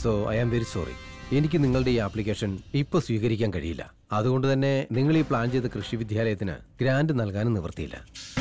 So I am very sorry എനിക്ക് നിങ്ങളുടെ ഈ ആപ്ലിക്കേഷൻ ഇപ്പോൾ സ്വീകരിക്കാൻ കഴിയില്ല അതുകൊണ്ട് തന്നെ നിങ്ങൾ ഈ പ്ലാൻ ചെയ്ത കൃഷി വിദ്യാലയത്തിന് ഗ്രാന്റ് നൽകാനും നിവൃത്തിയില്ല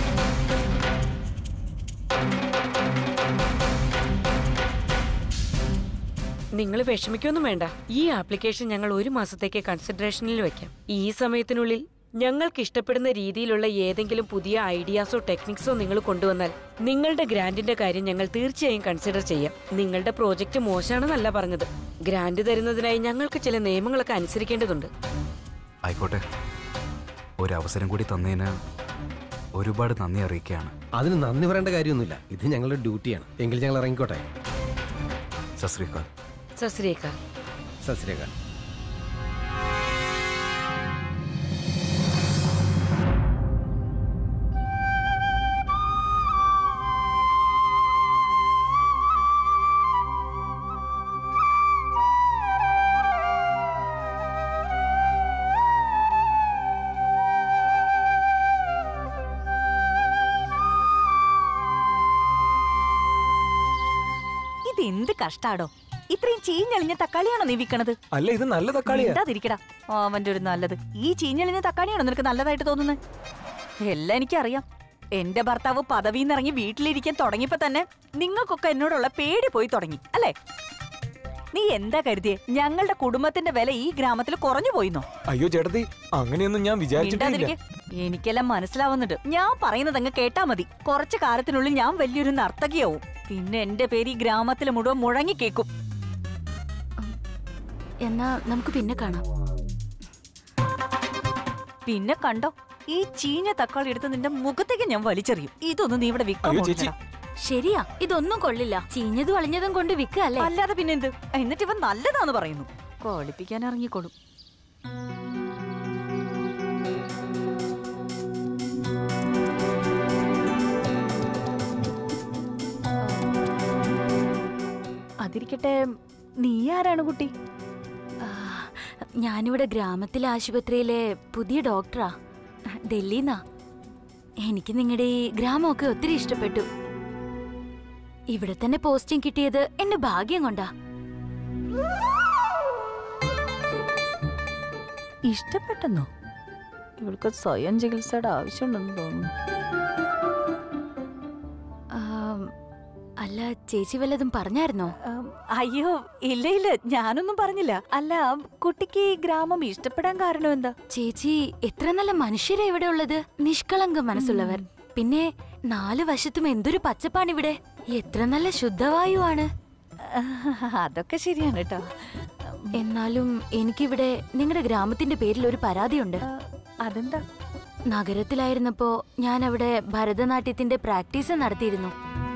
നിങ്ങൾ വിഷമിക്കൊന്നും വേണ്ട ഈ ആപ്ലിക്കേഷൻ ഞങ്ങൾ ഒരു മാസത്തേക്ക് കൺസിഡറേഷനിൽ വെക്കാം ഈ സമയത്തിനുള്ളിൽ ഞങ്ങൾക്ക് ഇഷ്ടപ്പെടുന്ന രീതിയിലുള്ള ഏതെങ്കിലും പുതിയ ഐഡിയാസോ ടെക്നിക്സോ നിങ്ങൾ കൊണ്ടുവന്നാൽ നിങ്ങളുടെ ഗ്രാന്റിന്റെ കാര്യം ഞങ്ങൾ തീർച്ചയായും കൺസിഡർ ചെയ്യാം നിങ്ങളുടെ പ്രോജക്റ്റ് മോശമാണെന്നല്ല പറഞ്ഞത് ഗ്രാന്റ് തരുന്നതിനായി ഞങ്ങൾക്ക് ചില നിയമങ്ങളൊക്കെ അനുസരിക്കേണ്ടതുണ്ട് ആയിക്കോട്ടെ ഒരവസരം കൂടി തന്നതിന് ഒരുപാട് നന്ദി അറിയിക്കുകയാണ് അതിന് നന്ദി പറയേണ്ട കാര്യമൊന്നുമില്ല ഇത് ഞങ്ങളുടെ ഡ്യൂട്ടിയാണ് എങ്കിൽ ഞങ്ങൾ ഇറങ്ങിക്കോട്ടെ സശ്രീകാൽ സശ്രീകാൽ സസ്രീകാൽ ഇത് എന്ത് കഷ്ടാടോ ഇത്രയും ചീഞ്ഞളിഞ്ഞ തക്കാളിയാണോ നീ വിൽക്കണത് അല്ല ഇത് നല്ല തക്കാളിയാ മിണ്ടാതിരിക്കടാ അവന്റെ ഒരു നല്ലത് ഈ ചീഞ്ഞളിഞ്ഞ തക്കാളിയാണോ നിനക്ക് നല്ലതായിട്ട് തോന്നുന്നത് എല്ലാം എനിക്കറിയാം എന്റെ ഭർത്താവ് പദവിയിൽ ഇറങ്ങി വീട്ടിലിരിക്കാൻ തുടങ്ങിയപ്പോ തന്നെ നിങ്ങൾക്കൊക്കെ എന്നോടുള്ള പേടി പോയി തുടങ്ങി അല്ലേ നീ എന്താ കരുതിയേ ഞങ്ങളുടെ കുടുംബത്തിന്റെ വില ഈ ഗ്രാമത്തിൽ കുറഞ്ഞു പോയിന്നോ അയ്യോ ചേട്ടത്തി അങ്ങനെയൊന്നും ഞാൻ വിചാരിച്ചിട്ടില്ല മിണ്ടാതിരിക്കെ എനിക്കെല്ലാം മനസ്സിലാവുന്നുണ്ട് ഞാൻ പറയുന്നത് അങ്ങ് കേട്ടാ മതി കുറച്ചു കാലത്തിനുള്ളിൽ ഞാൻ വലിയൊരു നർത്തകിയാവും പിന്നെ എന്റെ പേര് ഈ ഗ്രാമത്തിൽ മുഴുവൻ മുഴങ്ങി കേക്കും എന്നാ നമുക്ക് പിന്നെ കാണാം പിന്നെ കണ്ടോ ഈ ചീഞ്ഞ തക്കാളി എടുത്ത് നിന്റെ മുഖത്തേക്ക് ഞാൻ വലിച്ചെറിയും ഇതൊന്നും നീ ഇവിടെ വിൽക്കാൻ അയ്യോ, ചേച്ചി. പോകുന്നില്ല. ശരിയാ ഇതൊന്നും കൊള്ളില്ല ചീഞ്ഞതും അളിഞ്ഞതും കൊണ്ട് വിൽക്കല്ലേ അല്ലാതെ പിന്നെ എന്ത് എന്നിട്ട് ഇവൻ നല്ലതാന്ന് പറയുന്നു കോളിപ്പിക്കാൻ ഇറങ്ങിക്കോളും അതിരിക്കട്ടെ നീ ആരാണ് കുട്ടി ആ, ഞാനിവിടെ ഗ്രാമത്തിലെ ആശുപത്രിയിലെ പുതിയ ഡോക്ടറാ ഡൽഹിന്നാ എനിക്ക് നിങ്ങളുടെ ഈ ഗ്രാമമൊക്കെ ഒത്തിരി ഇഷ്ടപ്പെട്ടു ഇവിടെ തന്നെ പോസ്റ്റിംഗ് കിട്ടിയത് എന്റെ ഭാഗ്യം കൊണ്ടാ ഇഷ്ടപ്പെട്ടെന്നോ ഇവൾക്ക് സ്വയം ചികിത്സയുടെ ആവശ്യമുണ്ടെന്ന് തോന്നുന്നു ആ, അല്ല ചേച്ചി വല്ലതും പറഞ്ഞായിരുന്നോ ആം, അയ്യോ ഇല്ല ഇല്ല ഞാനൊന്നും പറഞ്ഞില്ല അല്ല കുട്ടിക്ക് ഈ ഗ്രാമം ഇഷ്ടപ്പെടാൻ കാരണം എന്താ ചേച്ചി എത്ര നല്ല മനുഷ്യരാ ഇവിടെ ഉള്ളത് നിഷ്കളങ്ക മനസ്സുള്ളവർ പിന്നെ നാല് വശത്തും എന്തൊരു പച്ചപ്പാണ് ഇവിടെ എത്ര നല്ല ശുദ്ധവായുവാണ് അതൊക്കെ ശരിയാണ് കേട്ടോ എന്നാലും എനിക്കിവിടെ നിങ്ങളുടെ ഗ്രാമത്തിന്റെ പേരിൽ ഒരു പരാതിയുണ്ട് ആ, അതെന്താ നഗരത്തിലായിരുന്നപ്പോ ഞാൻ അവിടെ ഭരതനാട്യത്തിന്റെ പ്രാക്ടീസ് നടത്തിയിരുന്നു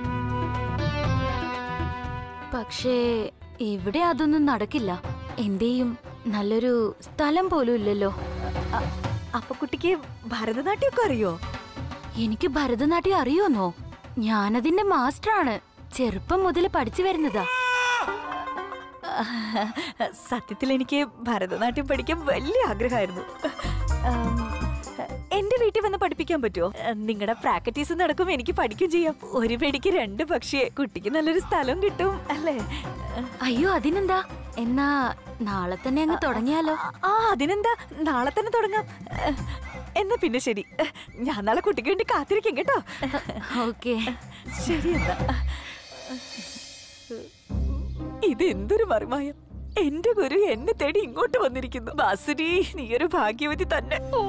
പക്ഷേ ഇവിടെ അതൊന്നും നടക്കില്ല എന്റെയും നല്ലൊരു സ്ഥലം പോലും ഇല്ലല്ലോ അ- അപ്പൊ കുട്ടിക്ക് ഭരതനാട്യമൊക്കെ അറിയോ എനിക്ക് ഭരതനാട്യം അറിയോന്നോ ഞാനതിന്റെ മാസ്റ്ററാണ് ചെറുപ്പം മുതൽ പഠിച്ചു വരുന്നതാ സത്യത്തിൽ എനിക്ക് ഭരതനാട്യം പഠിക്കാൻ വലിയ ആഗ്രഹമായിരുന്നു ആം, എന്റെ വീട്ടിൽ വന്ന് പഠിപ്പിക്കാൻ പറ്റുമോ നിങ്ങളുടെ പ്രാക്ടീസ് നടക്കും എനിക്ക് പഠിക്കും ചെയ്യാം ഒരു പേടിക്ക് രണ്ട് പക്ഷിയെ കുട്ടിക്ക് നല്ലൊരു സ്ഥലം കിട്ടും അല്ലേ അയ്യോ അതിനെന്താ എന്നാ നാളെ തന്നെ അങ്ങ് തുടങ്ങിയാലോ ആ അതിനെന്താ നാളെ തന്നെ തുടങ്ങാം എന്നാ പിന്നെ ശരി ഞാൻ നാളെ കുട്ടിക്ക് വേണ്ടി കാത്തിരിക്കും കേട്ടോ ഓക്കെ ശരി എന്നാ ഇത് എന്തൊരു മറിമായം എന്റെ ഗുരു എന്നെ തേടി ഇങ്ങോട്ട് വന്നിരിക്കുന്നു ബാസുരി നീ ഒരു ഭാഗ്യവതി തന്നെ ഓ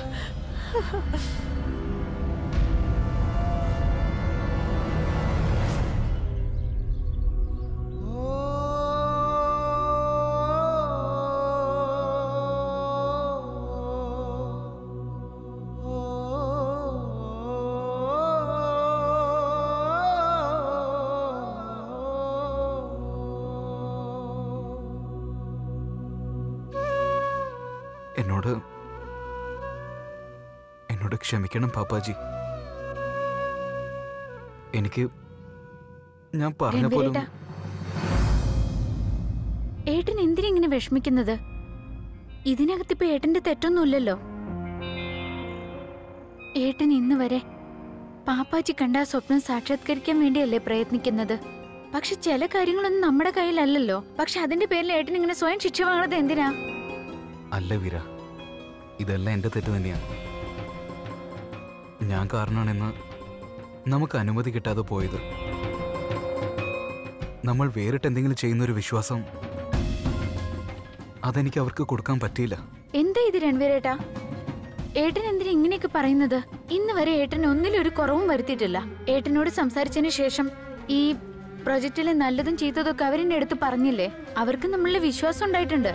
എന്നോട് എന്നോട് ക്ഷമിക്കണം പാപ്പാജി എനിക്ക് ഞാൻ പറഞ്ഞ പോലും രണ്ടുപേരേട്ടാ. ഏട്ടൻ എന്തിനാ ഇങ്ങനെ വിഷമിക്കുന്നത് ഇതിനകത്തിപ്പോ ഏട്ടന്റെ തെറ്റൊന്നുമില്ലല്ലോ ഏട്ടൻ ഇന്ന് വരെ പാപ്പാജി കണ്ട ആ സ്വപ്നം സാക്ഷാത്കരിക്കാൻ വേണ്ടിയല്ലേ പ്രയത്നിക്കുന്നത് പക്ഷെ ചില കാര്യങ്ങളൊന്നും നമ്മുടെ കയ്യിലല്ലല്ലോ പക്ഷെ അതിന്റെ പേരിൽ ഏട്ടൻ ഇങ്ങനെ സ്വയം ശിക്ഷ വാങ്ങുന്നത് എന്തിനാ അല്ല വീര ഇതെല്ലാം എൻ്റെ തെറ്റ് തന്നെയാണ് ഞാൻ കാരണമാണെന്ന് നമുക്ക് അനുമതി കിട്ടാതെ പോയത് നമ്മൾ വേറിട്ട് എന്തെങ്കിലും ചെയ്യുന്നൊരു വിശ്വാസം അതെനിക്ക് അവർക്ക് കൊടുക്കാൻ പറ്റിയില്ല എന്താ ഇത് രൺവീരേട്ടാ ഏട്ടൻ എന്തിനാ ഇങ്ങനെയൊക്കെ പറയുന്നത് ഇന്ന് വരെ ഏട്ടൻ ഒന്നിലും ഒരു കുറവും വരുത്തിയിട്ടില്ല ഏട്ടനോട് സംസാരിച്ചതിന് ശേഷം ഈ പ്രൊജക്റ്റിലെ നല്ലതും ചീത്തതൊക്കെ അവരെന്നെ എടുത്ത് പറഞ്ഞില്ലേ അവർക്ക് നമ്മളിൽ വിശ്വാസം ഉണ്ടായിട്ടുണ്ട്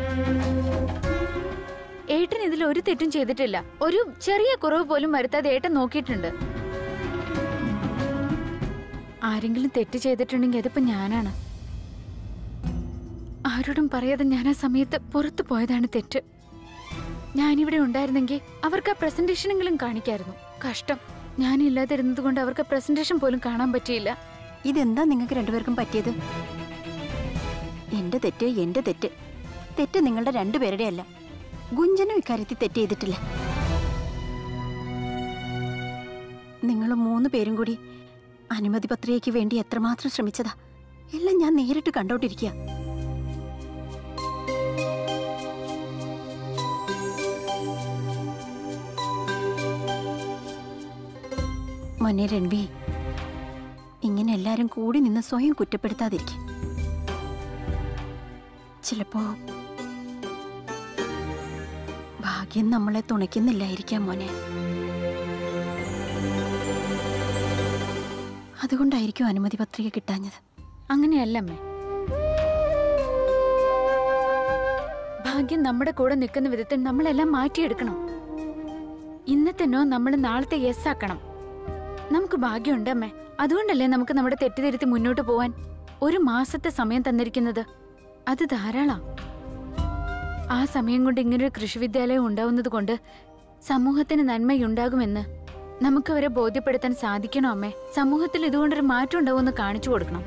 ഏട്ടൻ ഇതിൽ ഒരു തെറ്റും ചെയ്തിട്ടില്ല ഒരു ചെറിയ കുറവ് പോലും വരുത്താതെ ഏട്ടൻ നോക്കിയിട്ടുണ്ട് ആരെങ്കിലും തെറ്റ് ചെയ്തിട്ടുണ്ടെങ്കിൽ അതിപ്പോ ഞാനാണ് ആരോടും പറയാതെ ഞാൻ ആ സമയത്ത് പുറത്തു പോയതാണ് തെറ്റ് ഞാനിവിടെ ഉണ്ടായിരുന്നെങ്കിൽ അവർക്ക് ആ പ്രസന്റേഷനെങ്കിലും കാണിക്കായിരുന്നു കഷ്ടം ഞാനില്ലാതിരുന്നത് കൊണ്ട് അവർക്ക് പ്രസന്റേഷൻ പോലും കാണാൻ പറ്റിയില്ല ഇതെന്താ നിങ്ങൾക്ക് രണ്ടുപേർക്കും പറ്റിയത് എന്റെ തെറ്റ് എന്റെ തെറ്റ് തെറ്റ് നിങ്ങളുടെ രണ്ടുപേരുടെ അല്ല ഗുഞ്ചനും ഇക്കാര്യത്തിൽ തെറ്റ് ചെയ്തിട്ടില്ല നിങ്ങൾ മൂന്ന് പേരും കൂടി അനുമതി പത്രികയ്ക്ക് വേണ്ടി എത്രമാത്രം ശ്രമിച്ചതാ എല്ലാം ഞാൻ നേരിട്ട് കണ്ടോണ്ടിരിക്കുക മോനെ രൺവി ഇങ്ങനെ എല്ലാരും കൂടി നിന്ന് സ്വയം കുറ്റപ്പെടുത്താതിരിക്കും ചിലപ്പോ ഭാഗ്യം നമ്മളെ തുണയ്ക്കുന്നില്ലായിരിക്കാം മോനെ അതുകൊണ്ടായിരിക്കും അനുമതി പത്രിക കിട്ടാഞ്ഞത് അങ്ങനെയല്ലമ്മേ ഭാഗ്യം നമ്മുടെ കൂടെ നിൽക്കുന്ന വിധത്തിൽ നമ്മളെല്ലാം മാറ്റിയെടുക്കണം ഇന്നത്തെ നോ നമ്മൾ നാളത്തെ യെസ് ആക്കണം നമുക്ക് ഭാഗ്യമുണ്ട് അമ്മേ അതുകൊണ്ടല്ലേ നമുക്ക് നമ്മുടെ തെറ്റിദ്ധരുത്തി മുന്നോട്ട് പോവാൻ ഒരു മാസത്തെ സമയം തന്നിരിക്കുന്നത് അത് ധാരാളം ആ സമയം കൊണ്ട് ഇങ്ങനൊരു കൃഷിവിദ്യാലയം ഉണ്ടാവുന്നത് കൊണ്ട് സമൂഹത്തിന് നന്മയുണ്ടാകുമെന്ന് നമുക്ക് അവരെ ബോധ്യപ്പെടുത്താൻ സാധിക്കണോ അമ്മേ സമൂഹത്തിൽ ഇതുകൊണ്ടൊരു മാറ്റം ഉണ്ടാവുമെന്ന് കാണിച്ചു കൊടുക്കണം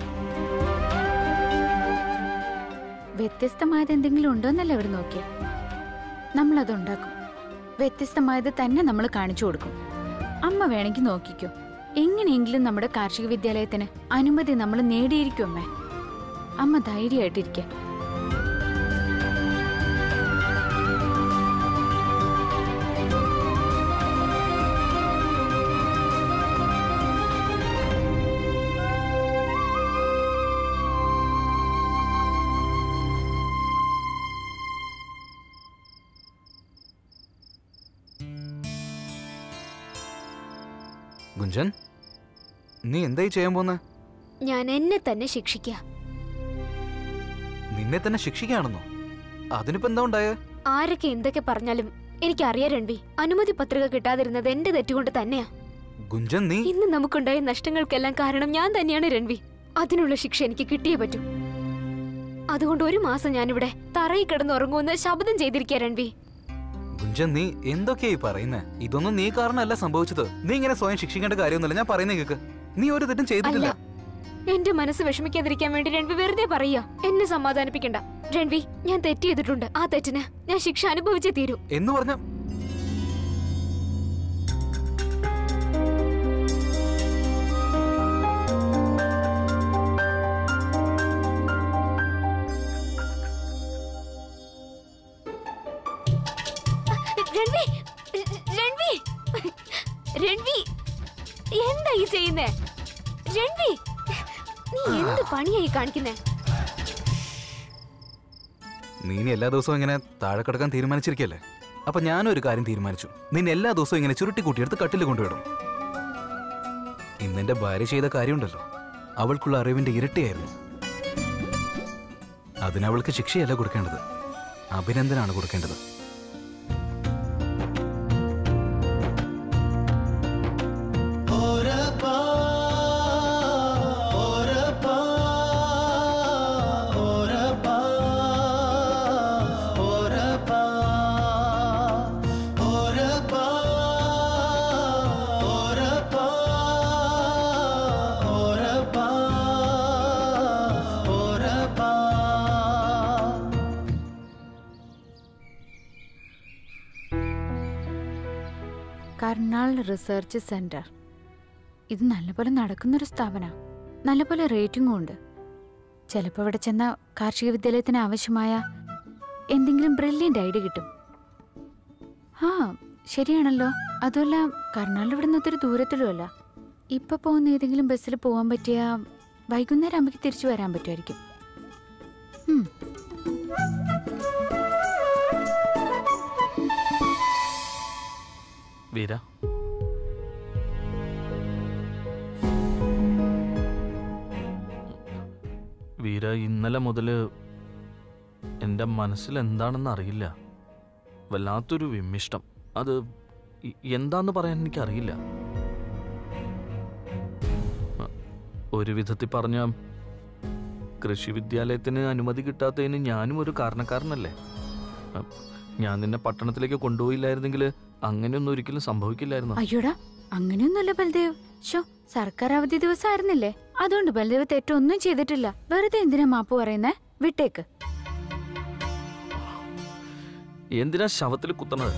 വ്യത്യസ്തമായത് എന്തെങ്കിലും ഉണ്ടോന്നല്ലേ അവർ നോക്കിയ നമ്മൾ അതുണ്ടാക്കും വ്യത്യസ്തമായത് തന്നെ നമ്മൾ കാണിച്ചു കൊടുക്കും അമ്മ വേണമെങ്കിൽ നോക്കിക്കോ എങ്ങനെയെങ്കിലും നമ്മുടെ കാർഷിക വിദ്യാലയത്തിന് അനുമതി നമ്മൾ നേടിയിരിക്കും അമ്മേ അമ്മ ധൈര്യമായിട്ടിരിക്കെ ഗുഞ്ചൻ നീ എന്തായി ചെയ്യാൻ പോന്നെ ഞാൻ എന്നെ തന്നെ ശിക്ഷിക്കുക നിന്നെ തന്നെ ശിക്ഷിക്കുകയാണെന്നോ അതിനിപ്പോ എന്താ ഉണ്ടായേ ആരൊക്കെ എന്തൊക്കെ പറഞ്ഞാലും എനിക്കറിയാം രൺവി അനുമതി പത്രിക കിട്ടാതിരുന്നത് എന്റെ തെറ്റുകൊണ്ട് തന്നെയാ ഗുഞ്ചൻ നീ ഇന്ന് നമുക്കുണ്ടായ നഷ്ടങ്ങൾക്കെല്ലാം കാരണം ഞാൻ തന്നെയാണ് രൺവി അതിനുള്ള ശിക്ഷ എനിക്ക് കിട്ടിയേ പറ്റൂ അതുകൊണ്ട് ഒരു മാസം ഞാനിവിടെ തറയിൽ കിടന്ന് ഉറങ്ങുമെന്ന് ശബ്ദം ചെയ്തിരിക്കുക രൺവി ഗുഞ്ചൻ നീ എന്തൊക്കെയായി പറയുന്നേ ഇതൊന്നും നീ കാരണമല്ല സംഭവിച്ചത് നീ ഇങ്ങനെ സ്വയം ശിക്ഷിക്കേണ്ട കാര്യമൊന്നുമില്ല ഞാൻ പറയുന്നേ കേക്ക് നീ ഒരു തെറ്റും ചെയ്തിട്ടില്ല അല്ല. എന്റെ മനസ്സ് വിഷമിക്കാതിരിക്കാൻ വേണ്ടി രൺവി വെറുതെ പറയാ എന്നെ സമാധാനിപ്പിക്കണ്ട രൺവി ഞാൻ തെറ്റ് ചെയ്തിട്ടുണ്ട് ആ തെറ്റിന് ഞാൻ ശിക്ഷ അനുഭവിച്ചേ തീരൂ എന്ന് പറഞ്ഞ രൺവി രൺവി രൺവി എന്താ ഈ ചെയ്യുന്നേ രൺവി നീ എന്ത് പണിയായി കാണിക്കുന്നേ നീ ഇനി എല്ലാ ദിവസവും ഇങ്ങനെ താഴെ കിടക്കാൻ തീരുമാനിച്ചിരിക്കല്ലേ അപ്പൊ ഞാനും ഒരു കാര്യം തീരുമാനിച്ചു നിന്നെ എല്ലാ ദിവസവും ഇങ്ങനെ ചുരുട്ടി കൂട്ടിയെടുത്ത് കട്ടിൽ കൊണ്ടുവിടും ഇന്നെന്റെ ഭാര്യ ചെയ്ത കാര്യമുണ്ടല്ലോ അവൾക്കുള്ള അറിവിന്റെ ഇരട്ടിയായിരുന്നു അതിനവൾക്ക് ശിക്ഷയല്ല കൊടുക്കേണ്ടത് അഭിനന്ദനാണ് കൊടുക്കേണ്ടത് കർണാൾ റിസർച്ച് സെന്റർ ഇത് നല്ലപോലെ നടക്കുന്നൊരു സ്ഥാപന നല്ലപോലെ റേറ്റിംഗും ഉണ്ട് ചിലപ്പോൾ ഇവിടെ ചെന്ന കാർഷിക വിദ്യാലയത്തിന് ആവശ്യമായ എന്തെങ്കിലും ബ്രില്യൻ്റ് ഐഡിയ കിട്ടും ആ ശരിയാണല്ലോ അതുമല്ല കർണാടക ഇവിടെ നിന്ന് ഒത്തിരി ദൂരത്തിലുമല്ല ഇപ്പൊ പോകുന്ന ഏതെങ്കിലും ബസ്സിൽ പോകാൻ പറ്റിയ വൈകുന്നേരം ആകുമ്പോൾ തിരിച്ചു വരാൻ പറ്റുമായിരിക്കും ഉം. വീര വീര ഇന്നലെ മുതൽ എൻ്റെ മനസ്സിൽ എന്താണെന്ന് അറിയില്ല വല്ലാത്തൊരു വിമ്മിഷ്ടം അത് ഇ- എന്താന്ന് പറയാൻ എനിക്കറിയില്ല അ, ഒരു വിധത്തിൽ പറഞ്ഞ കൃഷി വിദ്യാലയത്തിന് അനുമതി കിട്ടാത്തതിന് ഞാനും ഒരു കാരണക്കാരനല്ലേ അ, ഞാൻ നിന്നെ പട്ടണത്തിലേക്ക് കൊണ്ടുപോയില്ലായിരുന്നെങ്കിൽ അങ്ങനെയൊന്നും ഒരിക്കലും സംഭവിക്കില്ലായിരുന്നു അയ്യോടാ അങ്ങനെയൊന്നുമല്ല ബൽദേവ് ഷോ സർക്കാർ അവധി ദിവസമായിരുന്നില്ലേ അതുകൊണ്ട് ബൽദേവ് തെറ്റൊന്നും ചെയ്തിട്ടില്ല വെറുതെ എന്തിനാ മാപ്പ് പറയുന്നേ വിട്ടേക്ക് എന്തിനാ ശവത്തിൽ കുത്തണത്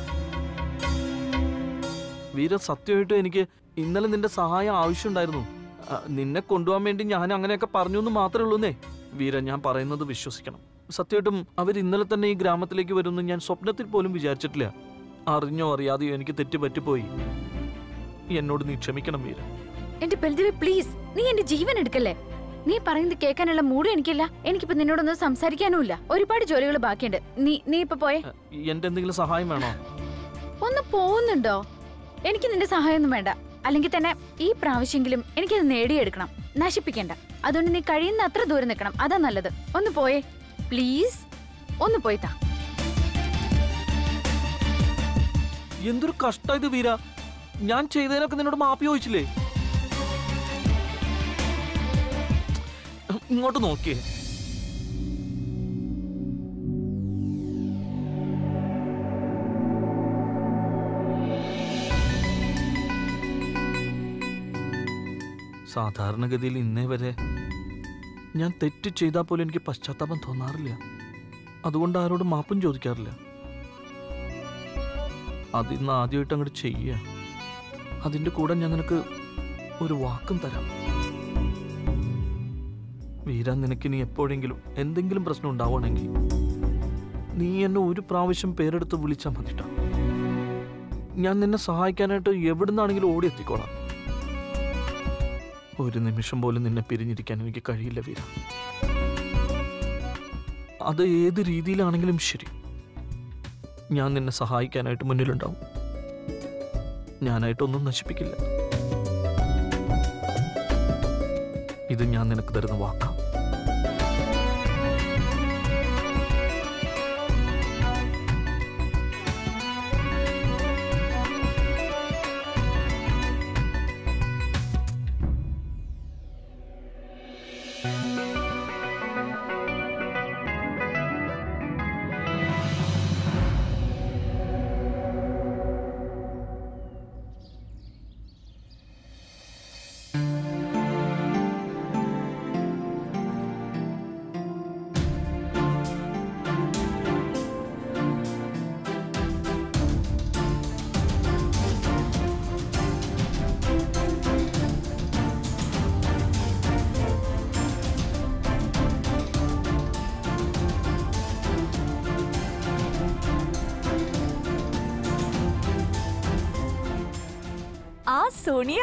വീര സത്യമായിട്ടും എനിക്ക് ഇന്നലെ നിന്റെ സഹായം ആവശ്യമുണ്ടായിരുന്നു ആ, നിന്നെ കൊണ്ടുപോകാൻ വേണ്ടി ഞാൻ അങ്ങനെയൊക്കെ പറഞ്ഞു എന്ന് മാത്രമേ ഉള്ളൂന്നേ വീര ഞാൻ പറയുന്നത് വിശ്വസിക്കണം സത്യമായിട്ടും അവർ ഇന്നലെ തന്നെ ഈ ഗ്രാമത്തിലേക്ക് വരുമെന്ന് ഞാൻ സ്വപ്നത്തിൽ പോലും വിചാരിച്ചിട്ടില്ല അറിഞ്ഞോ അറിയാതെയോ എനിക്ക് തെറ്റ് പറ്റിപ്പോയി എന്നോട് നീ ക്ഷമിക്കണം വീര എന്റെ ബൽദേവ് പ്ലീസ് നീ എന്റെ ജീവൻ എടുക്കല്ലേ നീ പറയുന്നത് കേൾക്കാനുള്ള മൂഡ് എനിക്കില്ല എനിക്കിപ്പോ നിന്നോടൊന്നും സംസാരിക്കാനുമില്ല ഒരുപാട് ജോലികൾ ബാക്കിയുണ്ട് നീ നീ ഇപ്പൊ പോയെ എന്റെ എന്തെങ്കിലും സഹായം വേണോ ഒന്ന് പോകുന്നുണ്ടോ എനിക്ക് നിന്റെ സഹായമൊന്നും വേണ്ട അല്ലെങ്കിൽ തന്നെ ഈ പ്രാവശ്യെങ്കിലും എനിക്കത് നേടിയെടുക്കണം നശിപ്പിക്കണ്ട അതുകൊണ്ട് നീ കഴിയുന്ന അത്ര ദൂരം നിൽക്കണം അതാ നല്ലത് ഒന്ന് പോയേ പ്ലീസ് ഒന്ന് പോയി താ എന്തൊരു കഷ്ടം ഇത് വീര ഞാൻ ചെയ്തതിനൊക്കെ നിന്നോട് മാപ്പി ചോദിച്ചില്ലേ ഇങ്ങോട്ട് നോക്കിയേ സാധാരണഗതിയിൽ ഇന്നേ വരെ ഞാൻ തെറ്റ് ചെയ്താൽ പോലും എനിക്ക് പശ്ചാത്താപം തോന്നാറില്ല അതുകൊണ്ട് ആരോടും മാപ്പും ചോദിക്കാറില്ല അതിന്ന് ആദ്യമായിട്ട് അങ്ങോട്ട് ചെയ്യുക അതിൻ്റെ കൂടെ ഞാൻ നിനക്ക് ഒരു വാക്കും തരാം വീര നിനക്ക് ഇനി എപ്പോഴെങ്കിലും എന്തെങ്കിലും പ്രശ്നം ഉണ്ടാവുകയാണെങ്കിൽ നീ എന്നെ ഒരു പ്രാവശ്യം പേരെടുത്ത് വിളിച്ചാൽ മതിട്ടാ ഞാൻ നിന്നെ സഹായിക്കാനായിട്ട് എവിടുന്നാണെങ്കിലും ഓടിയെത്തിക്കോളാം ഒരു നിമിഷം പോലും നിന്നെ പിരിഞ്ഞിരിക്കാൻ എനിക്ക് കഴിയില്ല വീര അത് ഏത് രീതിയിലാണെങ്കിലും ശരി ഞാൻ നിന്നെ സഹായിക്കാനായിട്ട് മുന്നിലുണ്ടാവും ഞാനായിട്ടൊന്നും നശിപ്പിക്കില്ല ഇത് ഞാൻ നിനക്ക് തരുന്ന വാക്കാ ആ സോണിയ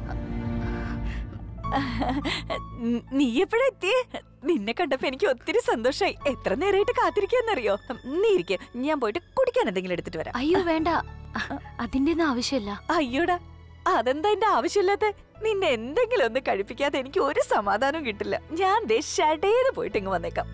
ന- നീ എപ്പോഴാ എത്തിയേ നിന്നെ കണ്ടപ്പോ എനിക്ക് ഒത്തിരി സന്തോഷായി എത്ര നേരമായിട്ട് കാത്തിരിക്കാന്നറിയോ നീ ഇരിക്കെ ഞാൻ പോയിട്ട് കുടിക്കാൻ എന്തെങ്കിലും എടുത്തിട്ട് വരാം അയ്യോ വേണ്ട അതിന്റെ ഒന്നും ആവശ്യമില്ല അയ്യോടാ അതെന്താ എന്റെ ആവശ്യമില്ലാത്ത നിന്നെ എന്തെങ്കിലും ഒന്ന് കഴിപ്പിക്കാതെ എനിക്ക് ഒരു സമാധാനവും കിട്ടില്ല ഞാൻ ദേ ഷടേന്ന് പോയിട്ട് ഇങ്ങ് വന്നേക്കാം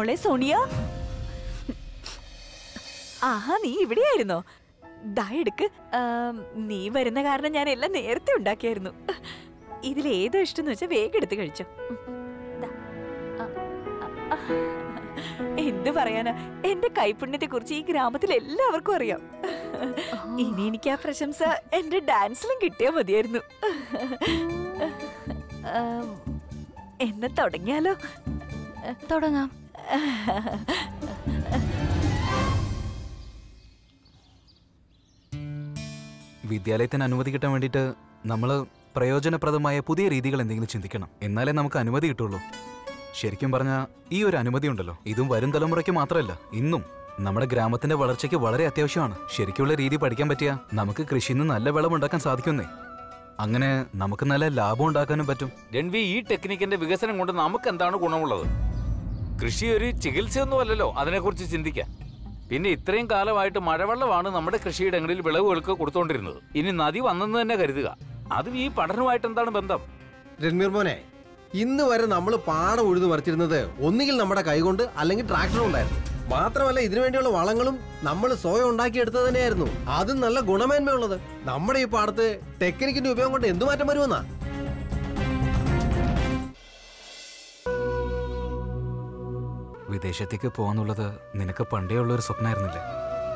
മോളെ സോണിയ ആഹാ നീ ഇവിടെയായിരുന്നോ ദാ എടുക്ക് ആം, നീ വരുന്ന കാരണം ഞാൻ എല്ലാം നേരത്തെ ഉണ്ടാക്കിയായിരുന്നു ഇതിൽ ഏതാ ഇഷ്ടം വെച്ചാൽ വേഗം എടുത്ത് കഴിച്ചോ ഉം. ദാ. ആ, ആ, ആ. എന്ത് പറയാനാ എന്റെ കൈപുണ്യത്തെ കുറിച്ച് ഈ ഗ്രാമത്തിൽ എല്ലാവർക്കും അറിയാം ഇനി എനിക്ക് ആ പ്രശംസ എന്റെ ഡാൻസിലും കിട്ടിയാ മതിയായിരുന്നു ആം, എന്നാ തുടങ്ങിയാലോ തുടങ്ങാം വിദ്യാലയത്തിന് അനുമതി കിട്ടാൻ വേണ്ടിയിട്ട് നമ്മൾ പ്രയോജനപ്രദമായ പുതിയ രീതികൾ എന്തെങ്കിലും ചിന്തിക്കണം എന്നാലേ നമുക്ക് അനുമതി കിട്ടുള്ളൂ ശരിക്കും പറഞ്ഞാൽ ഈ ഒരു അനുമതി ഉണ്ടല്ലോ ഇതും വരും തലമുറയ്ക്ക് മാത്രമല്ല ഇന്നും നമ്മുടെ ഗ്രാമത്തിന്റെ വളർച്ചയ്ക്ക് വളരെ അത്യാവശ്യമാണ് ശരിക്കുള്ള രീതി പഠിക്കാൻ പറ്റിയ നമുക്ക് കൃഷിയിൽ നിന്ന് നല്ല വിളവുണ്ടാക്കാൻ സാധിക്കുന്നേ അങ്ങനെ നമുക്ക് നല്ല ലാഭം ഉണ്ടാക്കാനും പറ്റും രൺവി ഈ ടെക്നിക്കിന്റെ വികസനം കൊണ്ട് നമുക്ക് എന്താണ് ഗുണമുള്ളത് കൃഷി ഒരു ചികിത്സയൊന്നുമല്ലല്ലോ അതിനെക്കുറിച്ച് ചിന്തിക്കാൻ പിന്നെ ഇത്രയും കാലമായിട്ട് മഴവെള്ളമാണ് നമ്മുടെ കൃഷിയിടങ്ങളിൽ വിളവുകൾക്ക് കൊടുത്തുകൊണ്ടിരുന്നത് ഇനി നദി വന്നെന്ന് തന്നെ കരുതുക അതും ഈ പഠനവുമായിട്ട് എന്താണ് ബന്ധം രൺമീർ മോനെ ഇന്ന് വരെ നമ്മൾ പാടം ഉഴുതു മറിച്ചിരുന്നത് ഒന്നുകിൽ നമ്മുടെ കൈകൊണ്ട് അല്ലെങ്കിൽ ട്രാക്ടർ കൊണ്ടായിരുന്നു മാത്രമല്ല ഇതിനു വേണ്ടിയുള്ള വളങ്ങളും നമ്മൾ സ്വയം ഉണ്ടാക്കിയെടുത്തത് തന്നെയായിരുന്നു അതും നല്ല ഗുണമേന്മയുള്ളത് നമ്മുടെ ഈ പാടത്ത് ടെക്നിക്കിന്റെ ഉപയോഗം കൊണ്ട് എന്തു മാറ്റം വരുമെന്നാ വിദേശത്തേക്ക് പോകാന്നുള്ളത് നിനക്ക് പണ്ടേ ഉള്ള ഒരു സ്വപ്നമായിരുന്നില്ലേ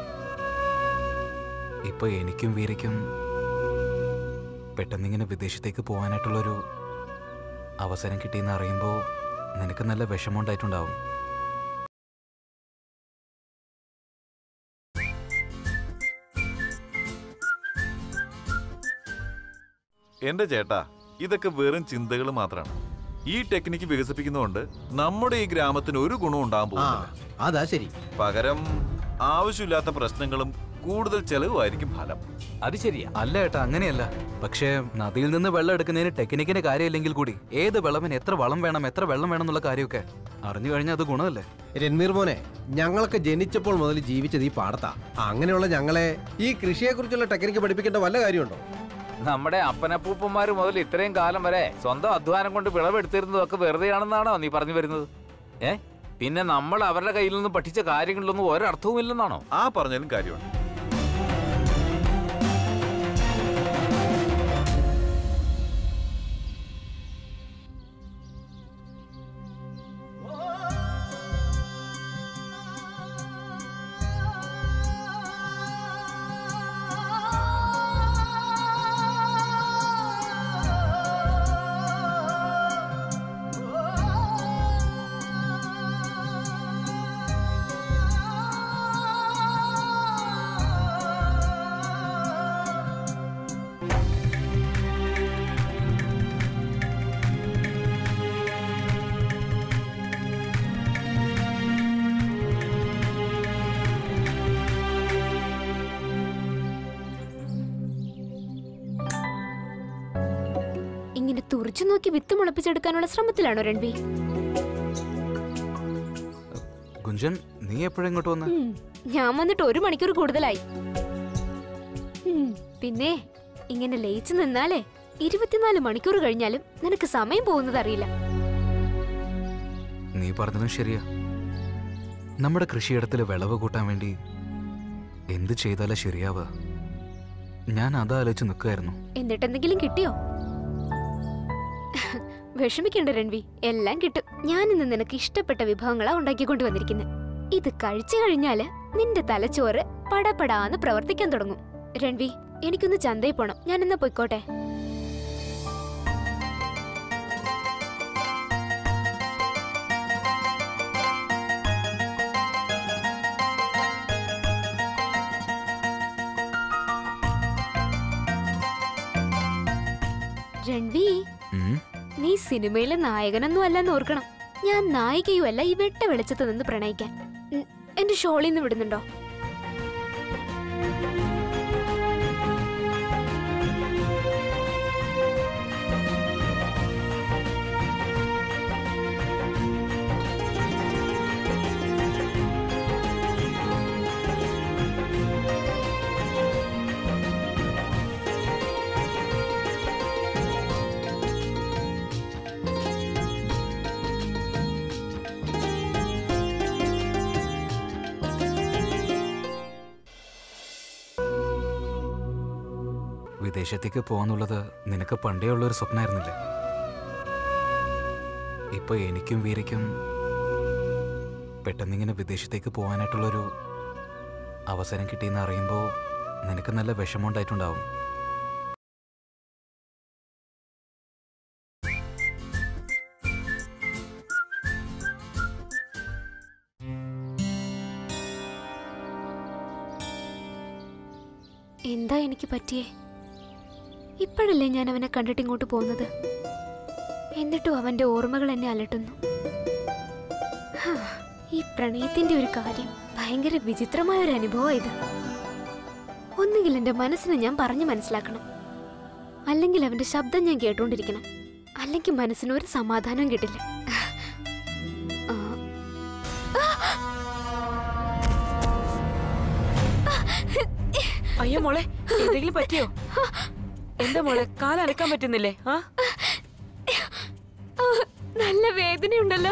ഇപ്പൊ എനിക്കും വീരയ്ക്കും പെട്ടെന്നിങ്ങനെ വിദേശത്തേക്ക് പോകാനായിട്ടുള്ളൊരു അവസരം കിട്ടിയെന്ന് അറിയുമ്പോൾ നിനക്ക് നല്ല വിഷമമുണ്ടായിട്ടുണ്ടാവും എന്റെ ചേട്ടാ ഇതൊക്കെ വെറും ചിന്തകൾ മാത്രമാണ് ഈ ടെക്നിക്ക് വികസിപ്പിക്കുന്നതുകൊണ്ട് നമ്മുടെ ഈ ഗ്രാമത്തിന് ഒരു ഗുണം ഉണ്ടാകാൻ ആ പോകുന്നില്ല അതാ ശരി പകരം ആവശ്യമില്ലാത്ത പ്രശ്നങ്ങളും കൂടുതൽ ചെലവുമായിരിക്കും ഫലം അത് ശരിയാ അല്ല ഏട്ടാ അങ്ങനെയല്ല പക്ഷേ നദിയിൽ നിന്ന് വെള്ളം എടുക്കുന്നതിന് ടെക്നിക്കിന്റെ കാര്യമില്ലെങ്കിൽ കൂടി ഏത് വിളവിന് എത്ര വളം വേണം എത്ര വെള്ളം വേണം എന്നുള്ള കാര്യമൊക്കെ അറിഞ്ഞു കഴിഞ്ഞാൽ അത് ഗുണമല്ലേ രൺമീർ മോനെ ഞങ്ങളൊക്കെ ജനിച്ചപ്പോൾ മുതൽ ജീവിച്ചത് ഈ പാടത്താ അങ്ങനെയുള്ള ഞങ്ങളെ ഈ കൃഷിയെക്കുറിച്ചുള്ള ടെക്നിക്ക് പഠിപ്പിക്കേണ്ട വല്ല കാര്യമുണ്ടോ നമ്മുടെ അപ്പനപ്പൂപ്പന്മാര് മുതൽ ഇത്രയും കാലം വരെ സ്വന്തം അധ്വാനം കൊണ്ട് വിളവെടുത്തിരുന്നതൊക്കെ വെറുതെയാണെന്നാണോ നീ പറഞ്ഞു വരുന്നത് ഏ പിന്നെ നമ്മൾ അവരുടെ കയ്യിൽ നിന്ന് പഠിച്ച കാര്യങ്ങളിലൊന്നും ഒരർത്ഥവുമില്ലെന്നാണോ ആ പറഞ്ഞാലും കാര്യമുണ്ട് ഇങ്ങനെ തുറച്ചു നോക്കി വിത്ത് മുളപ്പിച്ചെടുക്കാനുള്ള ശ്രമത്തിലാണോ രൺവി ഗുഞ്ചൻ നീ എപ്പോഴും ഇങ്ങോട്ട് വന്ന് ഉം, ഞാൻ വന്നിട്ട് ഒരു മണിക്കൂർ കൂടുതലായി ഉം, പിന്നെ ഇങ്ങനെ ലയിച്ചു നിന്നാലേ ഇരുപത്തിനാല് മണിക്കൂർ കഴിഞ്ഞാലും നിനക്ക് സമയം പോകുന്നത് അറിയില്ല നീ പറഞ്ഞതും ശരിയാ നമ്മുടെ കൃഷിയിടത്തിൽ വിളവ് കൂട്ടാൻ വേണ്ടി എന്ത് ചെയ്താലാ ശരിയാവുക ഞാൻ അതാലോചിച്ച് നിൽക്കുമായിരുന്നു എന്നിട്ട് എന്തെങ്കിലും കിട്ടിയോ വിഷമിക്കണ്ട രൺവി എല്ലാം കിട്ടും ഞാൻ ഇന്ന് നിനക്ക് ഇഷ്ടപ്പെട്ട വിഭവങ്ങളാ ഉണ്ടാക്കിക്കൊണ്ട് വന്നിരിക്കുന്നത് ഇത് കഴിച്ചു കഴിഞ്ഞാല് നിന്റെ തലച്ചോറ് പടപടാന്ന് പ്രവർത്തിക്കാൻ തുടങ്ങും രൺവി എനിക്കൊന്ന് ചന്തയിൽ പോണം ഞാൻ എന്നാ പൊയ്ക്കോട്ടെ രൺവി ഉം. നീ സിനിമയിലെ നായകനൊന്നും അല്ലെന്ന് ഓർക്കണം ഞാൻ നായികയുമല്ല ഈ വെട്ട വെളിച്ചത്ത് നിന്ന് പ്രണയിക്കാൻ ഉം, എന്റെ ഷോളിൽ നിന്ന് വിടുന്നുണ്ടോ വിദേശത്തേക്ക് പോകാന്നുള്ളത് നിനക്ക് പണ്ടേ ഉള്ളൊരു സ്വപ്നമായിരുന്നില്ലേ ഇപ്പൊ എനിക്കും വീരയ്ക്കും പെട്ടെന്നിങ്ങനെ വിദേശത്തേക്ക് പോകാനായിട്ടുള്ളൊരു അവസരം കിട്ടിയെന്ന് അറിയുമ്പോൾ നിനക്ക് നല്ല വിഷമമുണ്ടായിട്ടുണ്ടാവും എന്താ എനിക്ക് പറ്റിയേ ഇപ്പോഴല്ലേ ഞാൻ അവനെ കണ്ടിട്ട് ഇങ്ങോട്ട് പോകുന്നത് എന്നിട്ടും അവന്റെ ഓർമ്മകൾ എന്നെ അലട്ടുന്നു ഹാ, ഈ പ്രണയത്തിന്റെ ഒരു കാര്യം ഭയങ്കര വിചിത്രമായ ഒരു അനുഭവം ഇത് ഒന്നുകിൽ എന്റെ മനസ്സിനെ ഞാൻ പറഞ്ഞു മനസ്സിലാക്കണം അല്ലെങ്കിൽ അവന്റെ ശബ്ദം ഞാൻ കേട്ടോണ്ടിരിക്കണം അല്ലെങ്കിൽ മനസ്സിന് ഒരു സമാധാനവും കിട്ടില്ല ആ. അയ്യോ മോളെ എന്തെങ്കിലും പറ്റിയോ എന്താ മോളെ കാലനക്കാൻ പറ്റുന്നില്ലേ ആ ആ, നല്ല വേദനയുണ്ടല്ലോ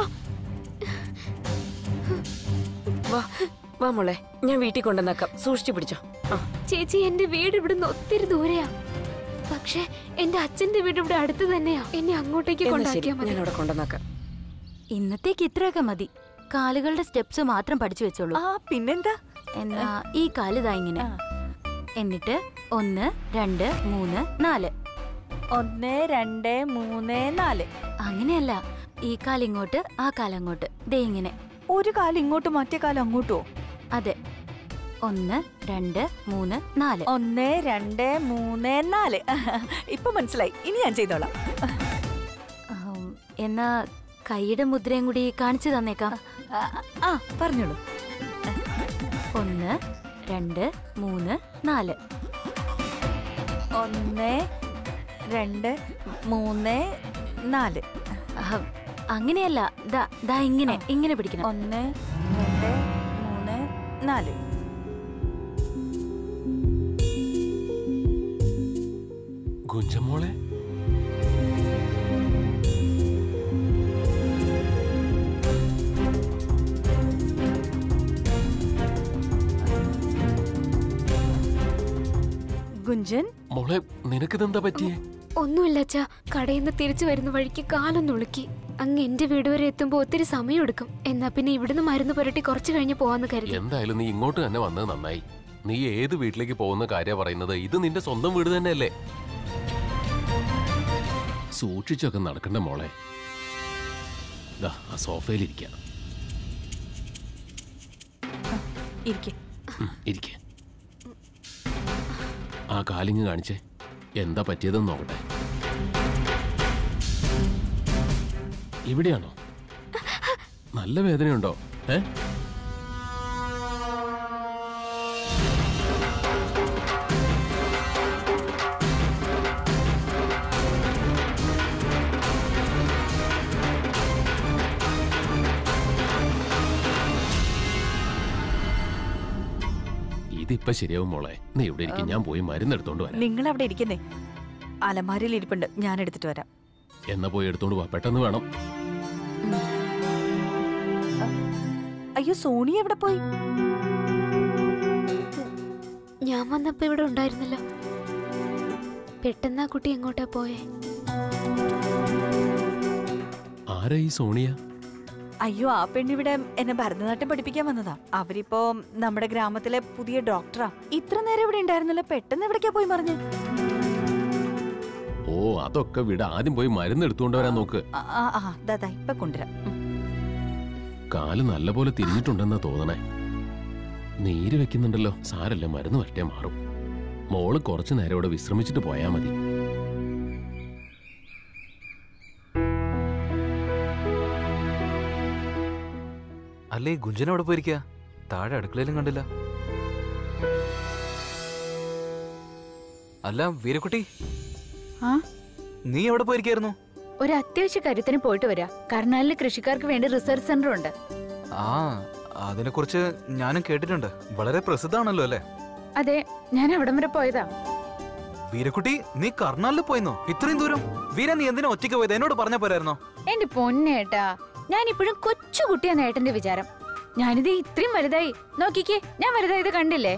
വാ വാ മോളെ ഞാൻ വീട്ടിൽ കൊണ്ടുവന്നേക്കാം സൂക്ഷിച്ചു പിടിച്ചോ ആ ചേച്ചി എന്റെ വീട് ഇവിടുന്ന് ഒത്തിരി ദൂരെയാ പക്ഷെ എന്റെ അച്ഛന്റെ വീട് ഇവിടെ അടുത്ത് തന്നെയാ എന്നെ അങ്ങോട്ടേക്ക് എന്നാ ശരി കൊണ്ടാക്കിയാ മതി ഞാൻ അവിടെ കൊണ്ടുവന്നേക്കാം ഇന്നത്തേക്ക് ഇത്രയൊക്കെ മതി കാലുകളുടെ സ്റ്റെപ്സ് മാത്രം പഠിച്ചു വെച്ചോളൂ ആ പിന്നെന്താ എന്നാ ഈ കാല് ദാ ഇങ്ങനെ ആ. എന്നിട്ട് ഒന്ന് രണ്ട് മൂന്ന് നാല് ഒന്ന് രണ്ട് മൂന്ന് നാല് അങ്ങനെയല്ല ഈ കാലിങ്ങോട്ട് ആ കാലങ്ങോട്ട് ദേ ഇങ്ങനെ ഒരു കാലം ഇങ്ങോട്ട് മറ്റേ കാലം അങ്ങോട്ടോ അതെ ഒന്ന് രണ്ട് മൂന്ന് നാല് ഒന്ന് രണ്ട് മൂന്ന് നാല് ഇപ്പൊ മനസ്സിലായി ഇനി ഞാൻ ചെയ്തോളാം ആം, എന്നാ കൈയുടെ മുദ്രയും കൂടി കാണിച്ചു തന്നേക്കാം ആ, ആ പറഞ്ഞോളൂ ഒന്ന് രണ്ട് മൂന്ന് നാല് ഒന്ന് രണ്ട് മൂന്ന് നാല് അഹം, അങ്ങനെയല്ല ദാ ദാ ഇങ്ങനെ ഇങ്ങനെ പിടിക്കണം ഒന്ന് രണ്ട് മൂന്ന് നാല് ഗുഞ്ചമോളെ ഗുഞ്ചൻ മോളെ നിനക്കിതെന്താ പറ്റിയേ ഒന്നുമില്ല അച്ഛാ കടയിൽ നിന്ന് തിരിച്ചു വരുന്ന വഴിക്ക് കാലൊന്ന് ഉളുക്കി അങ്ങ് എന്റെ വീട് വരെ എത്തുമ്പോ ഒത്തിരി സമയം എടുക്കും എന്നാ പിന്നെ ഇവിടുന്ന് മരുന്ന് പുരട്ടി കുറച്ചു കഴിഞ്ഞ് പോവാന്ന് കരുതി എന്തായാലും നീ ഇങ്ങോട്ട് തന്നെ വന്നത് നന്നായി നീ ഏത് വീട്ടിലേക്ക് പോകുന്ന കാര്യ പറയുന്നത് ഇത് നിന്റെ സ്വന്തം വീട് തന്നെയല്ലേ സൂക്ഷിച്ചൊക്കെ നടക്കണ്ട മോളെ ദാ ആ സോഫയിലിരിക്കാം ഇരിക്കെ ഇരിക്കെ ആ കാലിങ് കാണിച്ചേ എന്താ പറ്റിയതെന്ന് നോക്കട്ടെ ഇവിടെയാണോ നല്ല വേദനയുണ്ടോ ഏ ഇതിപ്പോ ശരിയാവും മോളെ നീ ഇവിടെ ഇരിക്കും ഞാൻ പോയി മരുന്നെടുത്തോണ്ട് വരാം നിങ്ങൾ അവിടെ ഇരിക്കുന്നേ അലമാരയിൽ ഇരിപ്പുണ്ട് ഞാൻ എടുത്തിട്ട് വരാം എന്നാ പോയി എടുത്തോണ്ട് വാ പെട്ടെന്ന് വേണം അയ്യോ സോണി എവിടെ പോയി ഞാൻ വന്നപ്പോ ഇവിടെ ഉണ്ടായിരുന്നല്ലോ പെട്ടെന്ന് ആ കുട്ടി എങ്ങോട്ടാ പോയേ ആരാ ഈ സോണിയ അയ്യോ ആ പെണ്ണിവിടെ എന്നെ ഭരതനാട്യം പഠിപ്പിക്കാൻ വന്നതാ അവരിപ്പോ നമ്മുടെ ഗ്രാമത്തിലെ പുതിയ ഡോക്ടറാ ഇത്ര നേരം ഇവിടെ ഉണ്ടായിരുന്നല്ലോ പെട്ടെന്ന് എവിടേക്കാ പോയി മറിഞ്ഞ് ഓ അതൊക്കെ വിട ആദ്യം പോയി മരുന്ന് എടുത്തുകൊണ്ട് വരാൻ നോക്ക് ആ, ആ, ആ ദാ ദാ, ഇപ്പൊ കൊണ്ടുവരാം ഉം. കാല് നല്ലപോലെ തിരിഞ്ഞിട്ടുണ്ടെന്നാ തോന്നണേ നീര് വെക്കുന്നുണ്ടല്ലോ സാരല്ല മരുന്ന് വരട്ടെ മാറും മോള് കുറച്ചു നേരം ഇവിടെ വിശ്രമിച്ചിട്ട് പോയാ മതി അല്ലേ ഗുഞ്ചൻ അവിടെ പോയിരിക്കുക താഴെ അടുക്കളയിലും കണ്ടില്ല അല്ല വീരക്കുട്ടി ആ നീ എവിടെ പോയിരിക്കായിരുന്നു ഒരു അത്യാവശ്യ കാര്യത്തിന് പോയിട്ട് വരാ കർണാലില് കൃഷിക്കാർക്ക് വേണ്ടി റിസർച്ച് സെന്റർ ഉണ്ട് ആ അതിനെക്കുറിച്ച് ഞാനും കേട്ടിട്ടുണ്ട് വളരെ പ്രസിദ്ധമാണല്ലോ അല്ലേ അതെ ഞാൻ അവിടം വരെ പോയതാ വീരക്കുട്ടി നീ കർണാലിൽ പോയിന്നോ ഇത്രയും ദൂരം വീര നീ എന്തിനാ ഒറ്റയ്ക്ക് പോയത് എന്നോട് പറഞ്ഞ പോരായിരുന്നോ എന്റെ പൊന്നേട്ടാ ഞാൻ ഇപ്പോഴും കൊച്ചു കുട്ടിയാന്ന് ഏട്ടന്റെ വിചാരം ഞാനിത് ഇത്രയും വലുതായി നോക്കിക്കേ ഞാൻ വലുതായത് കണ്ടില്ലേ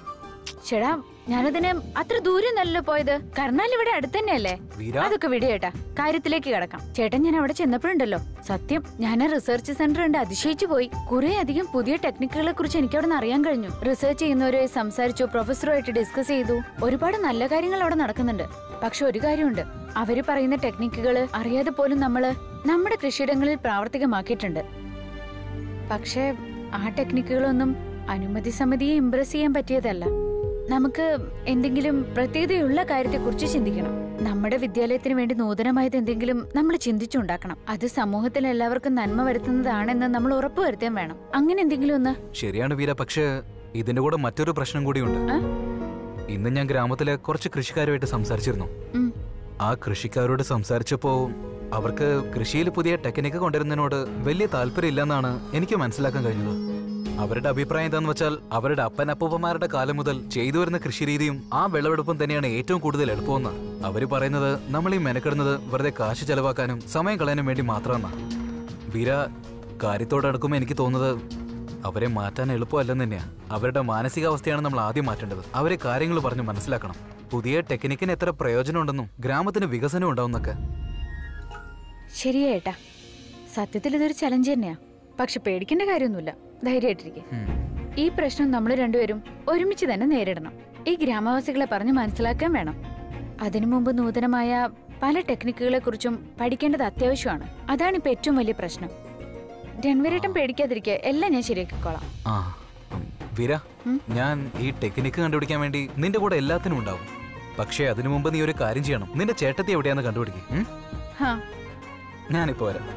ചേടാ ഞാനതിന് അത്ര ദൂരം നല്ലല്ലോ പോയത് കർണാൽ ഇവിടെ അടുത്ത് തന്നെയല്ലേ വീര അതൊക്കെ വിടേട്ടാ കാര്യത്തിലേക്ക് കിടക്കാം ചേട്ടൻ ഞാൻ അവിടെ ചെന്നപ്പോഴുണ്ടല്ലോ സത്യം ഞാൻ ആ റിസർച്ച് സെന്റർ ഉണ്ട് അതിശയിച്ചു പോയി കുറെ അധികം പുതിയ ടെക്നിക്കുകളെ കുറിച്ച് എനിക്ക് അവിടെ നിന്ന് അറിയാൻ കഴിഞ്ഞു റിസർച്ച് ചെയ്യുന്നവരെ സംസാരിച്ചു പ്രൊഫസറുമായിട്ട് ഡിസ്കസ് ചെയ്തു ഒരുപാട് നല്ല കാര്യങ്ങൾ അവിടെ നടക്കുന്നുണ്ട് പക്ഷെ ഒരു കാര്യമുണ്ട് അവര് പറയുന്ന ടെക്നിക്കുകൾ അറിയാതെ പോലും നമ്മള് നമ്മുടെ കൃഷിയിടങ്ങളിൽ പ്രാവർത്തികമാക്കിയിട്ടുണ്ട് പക്ഷേ ആ ടെക്നിക്കുകളൊന്നും അനുമതി സമിതിയെ ഇംപ്രസ് ചെയ്യാൻ പറ്റിയതല്ല നമുക്ക് എന്തെങ്കിലും പ്രത്യേകതയുള്ള കാര്യത്തെക്കുറിച്ച് ചിന്തിക്കണം നമ്മുടെ വിദ്യാലയത്തിന് വേണ്ടി നൂതനമായത് എന്തെങ്കിലും നമ്മൾ ചിന്തിച്ചുണ്ടാക്കണം അത് സമൂഹത്തിൽ എല്ലാവർക്കും നന്മ വരുത്തുന്നതാണെന്ന് നമ്മൾ ഉറപ്പുവരുത്താൻ വേണം അങ്ങനെ എന്തെങ്കിലും ഒന്ന് ശരിയാണ് വീര പക്ഷേ ഇതിന്റെ കൂടെ മറ്റൊരു പ്രശ്നം കൂടിയുണ്ട് ആ? ഇന്ന് ഞാൻ ഗ്രാമത്തിലെ കുറച്ച് കൃഷിക്കാരുമായിട്ട് സംസാരിച്ചിരുന്നു ഉം. ആ കൃഷിക്കാരോട് സംസാരിച്ചപ്പോ അവർക്ക് കൃഷിയിൽ പുതിയ ടെക്നിക്ക് കൊണ്ടുവരുന്നതിനോട് വലിയ താല്പര്യമില്ലെന്നാണ് എനിക്ക് മനസ്സിലാക്കാൻ കഴിഞ്ഞത് അവരുടെ അഭിപ്രായം എന്താന്ന് വെച്ചാൽ അവരുടെ അപ്പൻ അപ്പൂപ്പന്മാരുടെ കാലം മുതൽ ചെയ്തു വരുന്ന കൃഷിരീതിയും ആ വിളവെടുപ്പും തന്നെയാണ് ഏറ്റവും കൂടുതൽ എളുപ്പമെന്ന് അവര് പറയുന്നത് നമ്മൾ ഈ മെനക്കെടുന്നത് വെറുതെ കാശ് ചെലവാക്കാനും സമയം കളയാനും വേണ്ടി മാത്രമെന്നാ വീര കാര്യത്തോടടുക്കുമ്പോൾ എനിക്ക് തോന്നുന്നത് അവരെ മാറ്റാൻ എളുപ്പമല്ലെന്ന് തന്നെയാ അവരുടെ മാനസികാവസ്ഥയാണ് നമ്മൾ ആദ്യം മാറ്റേണ്ടത് അവരെ കാര്യങ്ങൾ പറഞ്ഞ് മനസ്സിലാക്കണം പുതിയ ടെക്നിക്കിന് എത്ര പ്രയോജനമുണ്ടെന്നും ഗ്രാമത്തിന് വികസനം ഉണ്ടാവുന്നൊക്കെ ശരിയാ ഏട്ടാ സത്യത്തിൽ ഇതൊരു ചലഞ്ച് തന്നെയാ പക്ഷെ പേടിക്കേണ്ട കാര്യമൊന്നുമില്ല ധൈര്യമായിട്ടിരിക്കെ ഈ പ്രശ്നം നമ്മൾ രണ്ടുപേരും ഒരുമിച്ച് തന്നെ നേരിടണം ഈ ഗ്രാമവാസികളെ പറഞ്ഞ് മനസ്സിലാക്കാൻ വേണം അതിനു മുമ്പ് നൂതനമായ പല ടെക്നിക്കുകളെ കുറിച്ചും പഠിക്കേണ്ടത് അത്യാവശ്യമാണ് അതാണ് ഇപ്പൊ ഏറ്റവും വലിയ പ്രശ്നം രൺവീരേട്ടൻ പേടിക്കാതിരിക്കുക എല്ലാം ഞാൻ ശരിയാക്കിക്കോളാം ആ ഉം, വീര ഉം? ഞാൻ ഈ ടെക്നിക്ക് കണ്ടുപിടിക്കാൻ വേണ്ടി നിന്റെ കൂടെ എല്ലാത്തിനും ഉണ്ടാവും പക്ഷേ അതിനു മുമ്പ് നീ ഒരു കാര്യം ചെയ്യണം നിന്റെ ചേട്ടത്തി എവിടെയാന്ന് കണ്ടുപിടിക്കും ഹാ ഞാനിപ്പോ വരാം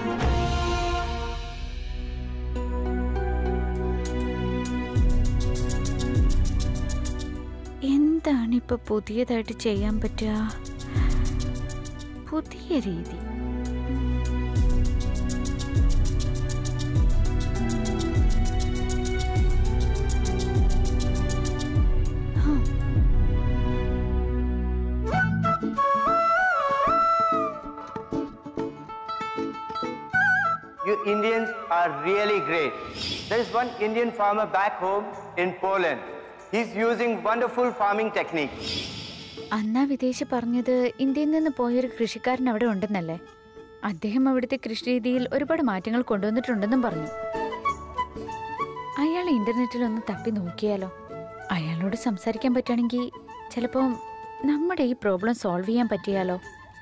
എന്താണ് ഇപ്പൊ പുതിയതായിട്ട് ചെയ്യാൻ പറ്റുക പുതിയ രീതി ഹാ. You Indians are really great. There is one Indian farmer back home in Poland. He's using wonderful farming techniques. അന്നാ വിദേശ പറഞ്ഞത് ഇന്ത്യയിൽ നിന്ന് പോയൊരു കൃഷിക്കാരൻ അവിടെ ഉണ്ടെന്നല്ലേ അദ്ദേഹം അവിടുത്തെ കൃഷിരീതിയിൽ ഒരുപാട് മാറ്റങ്ങൾ കൊണ്ടുവന്നിട്ടുണ്ടെന്നും പറഞ്ഞു അയാൾ ഇന്റർനെറ്റിൽ ഒന്ന് തപ്പി നോക്കിയാലോ അയാളോട് സംസാരിക്കാൻ പറ്റുകയാണെങ്കിൽ ചിലപ്പോൾ നമ്മുടെ ഈ പ്രോബ്ലം സോൾവ് ചെയ്യാൻ പറ്റിയാലോ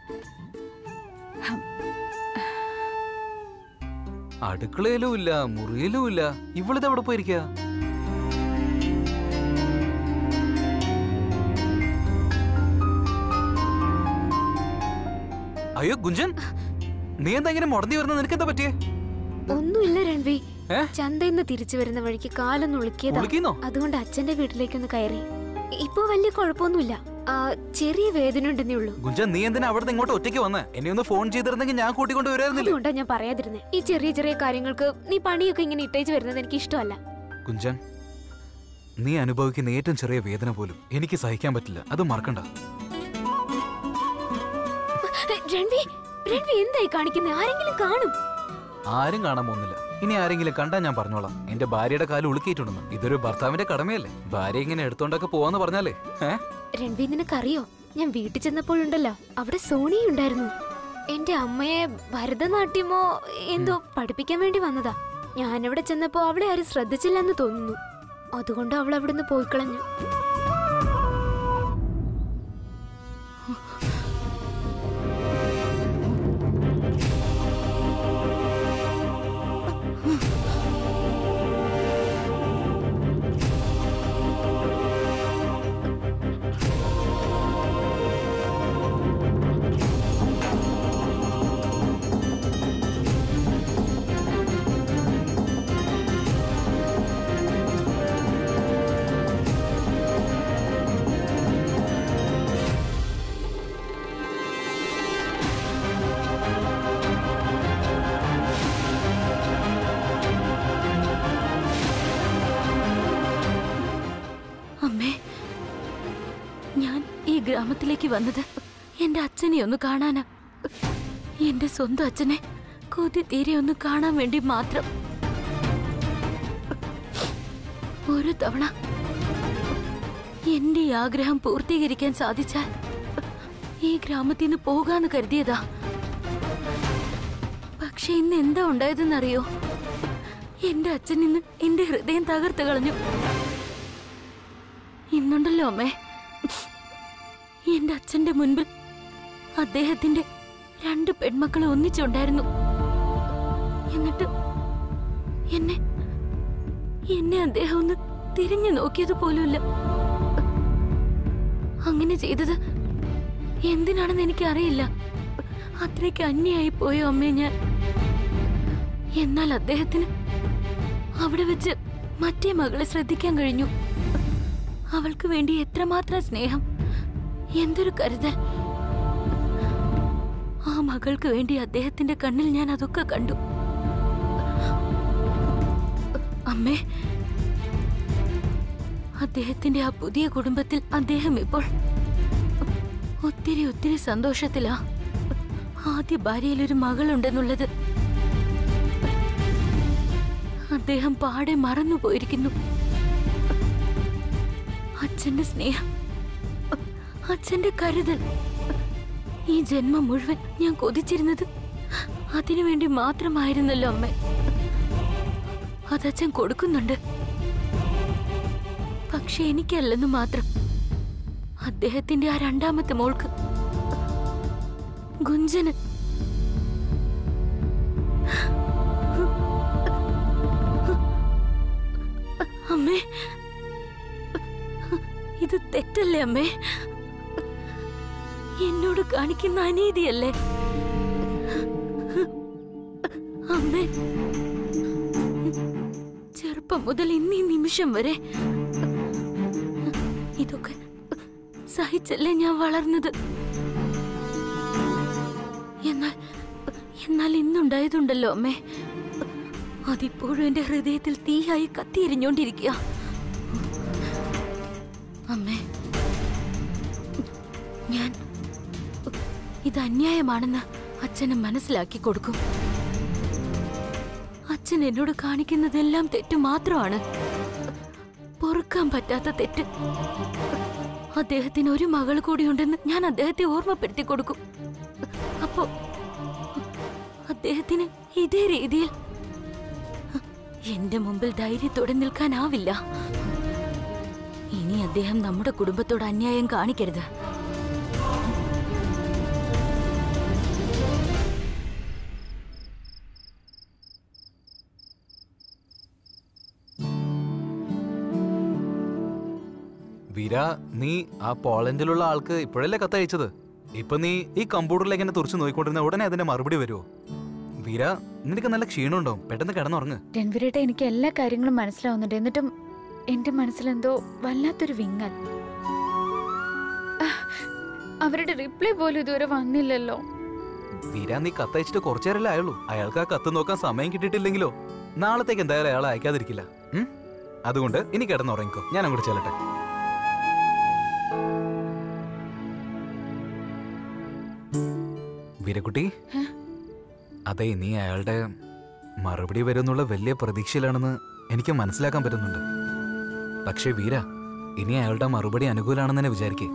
അടുക്കളയിലും ഇല്ല മുറിയിലും ഇല്ല ഇവളിത് എവിടെ പോയിരിക്കുക അയ്യോ ഗുഞ്ചൻ നീ എന്താ ഇങ്ങനെ മുടന്തി വരുന്നത് നിനക്ക് എന്താ പറ്റിയേ ഒന്നുമില്ല രൺവി ഏ? ചന്തയിൽ നിന്ന് തിരിച്ചു വരുന്ന വഴിക്ക് കാലൊന്ന് ഉളുക്കിയതാ ഉളുക്കിന്നോ? അതുകൊണ്ട് അച്ഛന്റെ വീട്ടിലേക്കൊന്ന് കയറി ഇപ്പൊ വലിയ കുഴപ്പമൊന്നുമില്ല ആ, ചെറിയ വേദന ഉണ്ടെന്നേ ഉള്ളൂ ഗുഞ്ചൻ നീ എന്തിനാ അവിടെ ഇങ്ങോട്ട് ഒറ്റയ്ക്ക് വന്ന് എന്നെ ഒന്ന് ഫോൺ ചെയ്തിരുന്നെങ്കിൽ ഞാൻ കൂട്ടിക്കൊണ്ട് വരുമായിരുന്നില്ലേ അതുകൊണ്ടാ ഞാൻ പറയാതിരുന്നത് ഈ ചെറിയ ചെറിയ കാര്യങ്ങൾക്ക് നീ പണിയൊക്കെ ഇങ്ങനെ ഇട്ടേച്ച് വരുന്നത് എനിക്ക് ഇഷ്ടമല്ല കുഞ്ചൻ നീ അനുഭവിക്കുന്ന ഏറ്റവും ചെറിയ വേദന പോലും എനിക്ക് സഹിക്കാൻ പറ്റില്ല അത് മറക്കണ്ട രൺവി രൺവി എന്തായി കാണിക്കുന്നത് ആരെങ്കിലും കാണും ആരും കാണാൻ പോകുന്നില്ല ഇനി ആരെങ്കിലും കണ്ടാ ഞാൻ പറഞ്ഞോളാം എന്റെ ഭാര്യയുടെ കാല് ഉളുക്കിയിട്ടുണ്ടെന്ന് ഇതൊരു ഭർത്താവിന്റെ കടമയല്ലേ ഭാര്യ ഇങ്ങനെ എടുത്തോണ്ടൊക്കെ പോവാന്ന് പറഞ്ഞാലേ ഏ രൺവി നിനക്കറിയോ ഞാൻ വീട്ടിൽ ചെന്നപ്പോഴുണ്ടല്ലോ അവിടെ സോണി ഉണ്ടായിരുന്നു എന്റെ അമ്മയെ ഭരതനാട്യമോ എന്തോ പഠിപ്പിക്കാൻ വേണ്ടി വന്നതാ ഞാനവിടെ ചെന്നപ്പോ അവളെ ആരും ശ്രദ്ധിച്ചില്ലെന്ന് തോന്നുന്നു അതുകൊണ്ട് അവൾ അവിടുന്ന് പോയി കളഞ്ഞു അമ്മേ ഞാൻ ഈ ഗ്രാമത്തിലേക്ക് വന്നത് എന്റെ അച്ഛനെ ഒന്ന് കാണാനാ എന്റെ സ്വന്തം അച്ഛനെ കൊതി തീരെ ഒന്ന് കാണാൻ വേണ്ടി മാത്രം ഒരു തവണ എന്റെ ഈ ആഗ്രഹം പൂർത്തീകരിക്കാൻ സാധിച്ചാൽ ഈ ഗ്രാമത്തിൽ നിന്ന് പോകാന്ന് കരുതിയതാ പക്ഷെ ഇന്ന് എന്താ ഉണ്ടായതെന്നറിയോ എന്റെ അച്ഛൻ ഇന്ന് എന്റെ ഹൃദയം തകർത്ത് കളഞ്ഞു ഇന്നുണ്ടല്ലോ അമ്മേ എന്റെ അച്ഛന്റെ മുൻപിൽ അദ്ദേഹത്തിന്റെ രണ്ട് പെൺമക്കൾ ഒന്നിച്ചുണ്ടായിരുന്നു എന്നിട്ട് എന്നെ എന്നെ അദ്ദേഹം ഒന്ന് തിരിഞ്ഞു നോക്കിയത് പോലുമില്ല അങ്ങനെ ചെയ്തത് എന്തിനാണെന്ന് എനിക്കറിയില്ല അത്രയ്ക്ക് അന്യായി പോയോ അമ്മേ ഞാൻ എന്നാൽ അദ്ദേഹത്തിന് അവിടെ വെച്ച് മറ്റേ മകളെ ശ്രദ്ധിക്കാൻ കഴിഞ്ഞു അവൾക്ക് വേണ്ടി എത്രമാത്രം സ്നേഹം എന്തൊരു കരുതൽ ആ മകൾക്ക് വേണ്ടി അദ്ദേഹത്തിന്റെ കണ്ണിൽ ഞാൻ അതൊക്കെ കണ്ടു അമ്മേ അദ്ദേഹത്തിന്റെ ആ പുതിയ കുടുംബത്തിൽ അദ്ദേഹം ഇപ്പോൾ ഒത്തിരി ഒത്തിരി സന്തോഷത്തിലാ ആദ്യ ഭാര്യയിൽ ഒരു മകളുണ്ടെന്നുള്ളത് അദ്ദേഹം പാടെ മറന്നുപോയിരിക്കുന്നു അച്ഛന്റെ സ്നേഹം അച്ഛന്റെ കരുതൽ ഈ ജന്മം മുഴുവൻ ഞാൻ കൊതിച്ചിരുന്നത് അതിനുവേണ്ടി മാത്രമായിരുന്നല്ലോ അമ്മ അതച്ഛൻ കൊടുക്കുന്നുണ്ട് പക്ഷെ എനിക്കല്ലെന്ന് മാത്രം അദ്ദേഹത്തിന്റെ ആ രണ്ടാമത്തെ മോൾക്ക് ഗുഞ്ചന് അമ്മേ ഇത് തെറ്റല്ലേ അമ്മേ എന്നോട് കാണിക്കുന്ന അനീതിയല്ലേ അമ്മേ ചെറുപ്പം മുതൽ ഇന്നീ നിമിഷം വരെ ഇതൊക്കെ സഹിച്ചല്ലേ ഞാൻ വളർന്നത് എന്നാൽ എന്നാൽ ഇന്നുണ്ടായതുണ്ടല്ലോ അമ്മേ അതിപ്പോഴും എന്റെ ഹൃദയത്തിൽ തീയായി കത്തിയെരിഞ്ഞോണ്ടിരിക്കുക അമ്മേ ഞാൻ ഇത് അന്യായമാണെന്ന് അച്ഛന് മനസ്സിലാക്കി കൊടുക്കും അച്ഛൻ എന്നോട് കാണിക്കുന്നതെല്ലാം തെറ്റ് മാത്രമാണ് പൊറുക്കാൻ പറ്റാത്ത തെറ്റ് അദ്ദേഹത്തിന് ഒരു മകൾ കൂടിയുണ്ടെന്ന് ഞാൻ അദ്ദേഹത്തെ ഓർമ്മപ്പെടുത്തി കൊടുക്കും അപ്പോ അദ്ദേഹത്തിന് ഇതേ രീതിയിൽ എന്റെ മുമ്പിൽ ധൈര്യത്തോടെ നിൽക്കാനാവില്ല ഇനി അദ്ദേഹം നമ്മുടെ കുടുംബത്തോട് അന്യായം കാണിക്കരുത് വീര നീ ആ പോളണ്ടിലുള്ള ആൾക്ക് ഇപ്പോഴല്ലേ കത്തയച്ചത് ഇപ്പൊ നീ ഈ കമ്പ്യൂട്ടറിലേക്ക് എന്നെ തുറച്ചു നോക്കിക്കൊണ്ടിരുന്ന ഉടനെ അതിന്റെ മറുപടി വരുമോ വീര നിനക്ക് നല്ല ക്ഷീണമുണ്ടാവും പെട്ടെന്ന് കിടന്നുറങ്ങ് രൺവീരേട്ട എനിക്ക് എല്ലാ കാര്യങ്ങളും മനസ്സിലാവുന്നുണ്ട് എന്നിട്ടും എന്റെ മനസ്സിലെന്തോ വല്ലാത്തൊരു വിങ്ങൽ ആ, അവരുടെ റിപ്ലൈ പോലും ഇതുവരെ വന്നില്ലല്ലോ വീര നീ കത്തയച്ചിട്ട് കുറച്ചേരല്ലേ ആയുള്ളൂ അയാൾക്ക് ആ കത്ത് നോക്കാൻ സമയം കിട്ടിയിട്ടില്ലെങ്കിലോ നാളത്തേക്ക് എന്തായാലും അയാൾ അയക്കാതിരിക്കില്ല ഉം? അതുകൊണ്ട് ഇനി കിടന്നുറങ്ങിക്കോ ഞാൻ അങ്ങോട്ട് ചെല്ലട്ടെ വീരക്കുട്ടി ഹെ? അതെ നീ അയാളുടെ മറുപടി വരുമെന്നുള്ള വലിയ പ്രതീക്ഷയിലാണെന്ന് എനിക്ക് മനസ്സിലാക്കാൻ പറ്റുന്നുണ്ട് പക്ഷേ വീര ഇനി അയാളുടെ മറുപടി അനുകൂലമാണെന്ന് തന്നെ വിചാരിക്കേ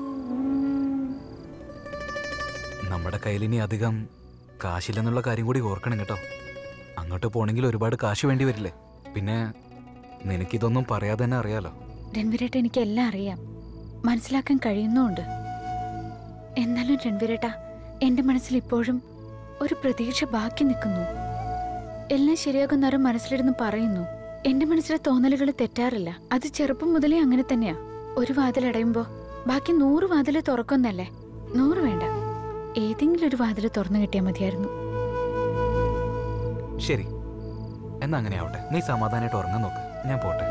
നമ്മുടെ കയ്യിൽ ഇനി അധികം കാശില്ലെന്നുള്ള കാര്യം കൂടി ഓർക്കണം കേട്ടോ അങ്ങോട്ട് പോണെങ്കിൽ ഒരുപാട് കാശ് വേണ്ടി വരില്ലേ പിന്നെ നിനക്കിതൊന്നും പറയാതെ തന്നെ അറിയാലോ രൺവീരേട്ട എനിക്ക് എല്ലാം അറിയാം മനസ്സിലാക്കാൻ കഴിയുന്നുമുണ്ട് എന്നാലും രൺവീരേട്ട എന്റെ മനസ്സിൽ ഇപ്പോഴും ഒരു പ്രതീക്ഷ ബാക്കി നിൽക്കുന്നു എല്ലാം ശരിയാകുന്നവരും മനസ്സിലിരുന്ന് പറയുന്നു എന്റെ മനസ്സിലെ തോന്നലുകൾ തെറ്റാറില്ല അത് ചെറുപ്പം മുതലേ അങ്ങനെ തന്നെയാ ഒരു വാതിൽ അടയുമ്പോ ബാക്കി നൂറ് വാതിൽ തുറക്കുന്നല്ലേ നൂറ് വേണ്ട ഏതെങ്കിലും ഒരു വാതിൽ തുറന്നു കിട്ടിയാൽ മതിയായിരുന്നു ശരി എന്നാ അങ്ങനെ ആവട്ടെ നീ സമാധാനമായിട്ട് ഉറങ്ങാൻ നോക്ക് ഞാൻ പോട്ടെ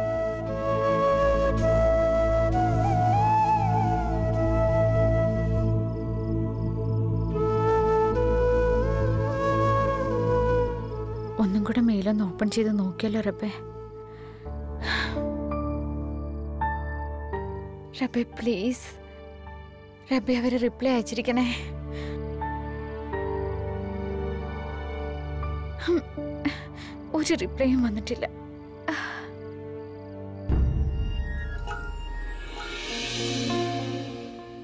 ഒന്നും കൂടെ മെയിലൊന്ന് ഓപ്പൺ ചെയ്ത് നോക്കിയല്ലോ റബ്ബേ റബ്ബേ പ്ലീസ് റബ്ബേ അവര് റിപ്ലൈ അയച്ചിരിക്കണേ ഹും, ഒരു റിപ്ലൈയും വന്നിട്ടില്ല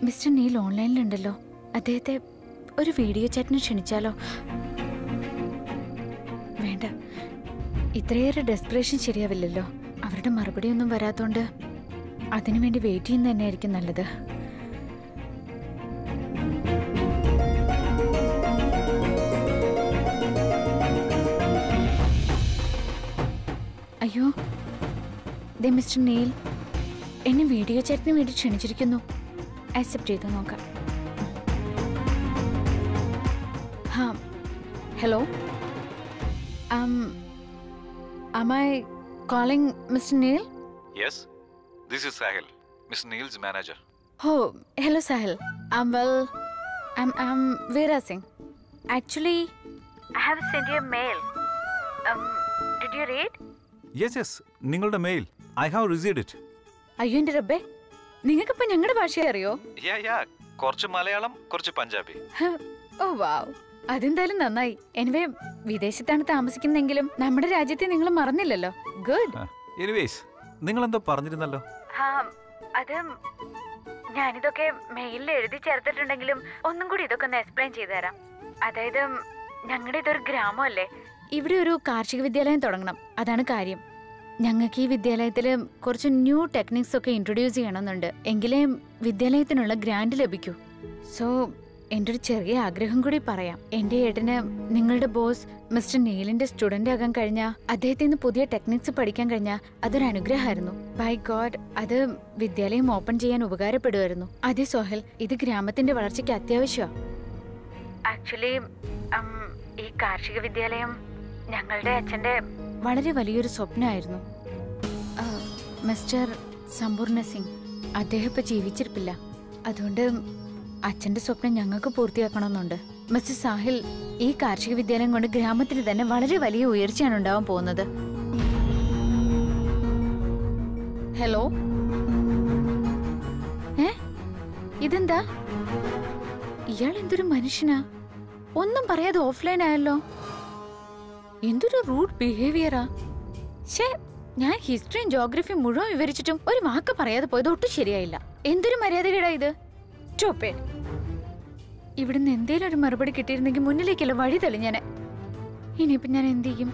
മിസ്റ്റർ നീൽ ഓൺലൈനിലുണ്ടല്ലോ അദ്ദേഹത്തെ ഒരു വീഡിയോ ചാറ്റിന് ക്ഷണിച്ചാലോ വേണ്ട ഇത്രയേറെ ഡെസ്പിറേഷൻ ശരിയാവില്ലല്ലോ അവരുടെ മറുപടിയൊന്നും വരാത്തോണ്ട് അതിനുവേണ്ടി വെയിറ്റ് ചെയ്യുന്ന തന്നെയായിരിക്കും നല്ലത് അയ്യോ ദേ മിസ്റ്റർ നീൽ എന്നെ വീഡിയോ ചാറ്റിന് വേണ്ടി ക്ഷണിച്ചിരിക്കുന്നു ആക്സെപ്റ്റ് ചെയ്ത് നോക്കാം ഹാ hello um am i calling mr neil Yes, this is Sahil, Miss Neil's manager. oh hello sahil i'm well i'm i'm veera singh actually i have sent you a mail um did you read yes yes നിങ്ങളുടെ mail I have received it അയ്യോ എന്റെ റബ്ബേ നിങ്ങൾക്കിപ്പോ ഞങ്ങളുടെ ഭാഷ അറിയോ യാ യാ കുറച്ച് മലയാളം കുറച്ച് പഞ്ചാബി ഓ വാവ് അതെന്തായാലും നന്നായി എനിവേ വിദേശത്താണ് താമസിക്കുന്നെങ്കിലും നമ്മുടെ രാജ്യത്തെ നിങ്ങൾ മറന്നില്ലല്ലോ ഗുഡ് എനിവേസ് നിങ്ങൾ എന്തോ പറഞ്ഞിരുന്നല്ലോ അത് ഞാനിതൊക്കെ മെയിലിൽ എഴുതി ചേർത്തിട്ടുണ്ടെങ്കിലും ഒന്നും കൂടി ഇതൊക്കെ ഒന്ന് എക്സ്പ്ലെയിൻ ചെയ്തു തരാം അതായത് ഞങ്ങളുടെ ഇതൊരു ഗ്രാമമല്ലേ ഇവിടെ ഒരു കാർഷിക വിദ്യാലയം തുടങ്ങണം അതാണ് കാര്യം ഞങ്ങൾക്ക് ഈ വിദ്യാലയത്തിൽ കുറച്ച് ന്യൂ ടെക്നിക്സ് ഒക്കെ ഇൻട്രൊഡ്യൂസ് ചെയ്യണമെന്നുണ്ട് എങ്കിലേ വിദ്യാലയത്തിനുള്ള ഗ്രാൻഡ് ലഭിക്കൂ സോ എൻ്റെ ഒരു ചെറിയ ആഗ്രഹം കൂടി പറയാം എൻ്റെ ഏട്ടന് നിങ്ങളുടെ ബോസ് മിസ്റ്റർ നീലിന്റെ സ്റ്റുഡന്റ് ആകാൻ കഴിഞ്ഞാൽ അദ്ദേഹത്തിൽ നിന്ന് പുതിയ ടെക്നിക്സ് പഠിക്കാൻ കഴിഞ്ഞാൽ അതൊരു അനുഗ്രഹമായിരുന്നു ബൈ ഗോഡ് അത് വിദ്യാലയം ഓപ്പൺ ചെയ്യാൻ ഉപകാരപ്പെടുമായിരുന്നു അതെ സോഹൽ ഇത് ഗ്രാമത്തിന്റെ വളർച്ചയ്ക്ക് അത്യാവശ്യമാണ് ആക്ച്വലി ഈ കാർഷിക വിദ്യാലയം ഞങ്ങളുടെ അച്ഛന്റെ വളരെ വലിയൊരു സ്വപ്നമായിരുന്നു ആ, മിസ്റ്റർ സമ്പൂർണ്ണ സിംഗ് അദ്ദേഹം ഇപ്പൊ ജീവിച്ചിരിപ്പില്ല അതുകൊണ്ട് അച്ഛന്റെ സ്വപ്നം ഞങ്ങൾക്ക് പൂർത്തിയാക്കണമെന്നുണ്ട് മിസ്റ്റർ സാഹിൽ ഈ കാർഷിക വിദ്യാലയം കൊണ്ട് ഗ്രാമത്തിന് തന്നെ വളരെ വലിയ ഉയർച്ചയാണ് ഉണ്ടാവാൻ പോകുന്നത് ഹലോ ഏ ഇതെന്താ ഇയാൾ എന്തൊരു മനുഷ്യനാ ഒന്നും പറയാതെ ഓഫ്ലൈൻ ആയല്ലോ എന്തൊരു റൂഡ് ബിഹേവിയറാ ഷേ ഞാൻ ഹിസ്റ്ററിയും ജോഗ്രഫിയും മുഴുവൻ വിവരിച്ചിട്ടും ഒരു വാക്ക് പറയാതെ പോയത് ഒട്ടും ശരിയായില്ല എന്തൊരു മര്യാദകേടാ ഇത് ചോപ്പേ ഇവിടുന്ന് എന്തേലും ഒരു മറുപടി കിട്ടിയിരുന്നെങ്കിൽ മുന്നിലേക്കല്ല വഴി തെളിഞ്ഞാനെ ഇനിയിപ്പൊ ഞാൻ എന്ത് ചെയ്യും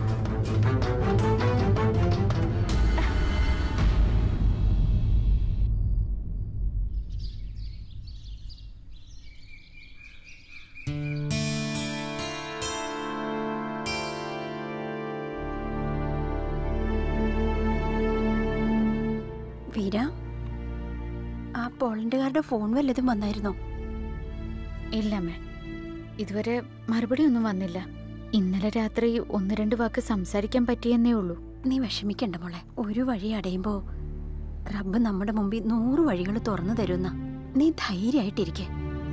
വീര ആ പോളണ്ടുകാരുടെ ഫോൺ വല്ലതും വന്നായിരുന്നോ ഇല്ലമ്മേ ഇതുവരെ മറുപടി ഒന്നും വന്നില്ല ഇന്നലെ രാത്രി ഒന്ന് രണ്ട് വാക്ക് സംസാരിക്കാൻ പറ്റിയെന്നേ ഉള്ളൂ നീ വിഷമിക്കണ്ട മോളെ ഒരു വഴി അടയുമ്പോ റബ്ബ് നമ്മുടെ മുമ്പിൽ നൂറ് വഴികൾ തുറന്നു തരുന്ന നീ ധൈര്യമായിട്ടിരിക്കെ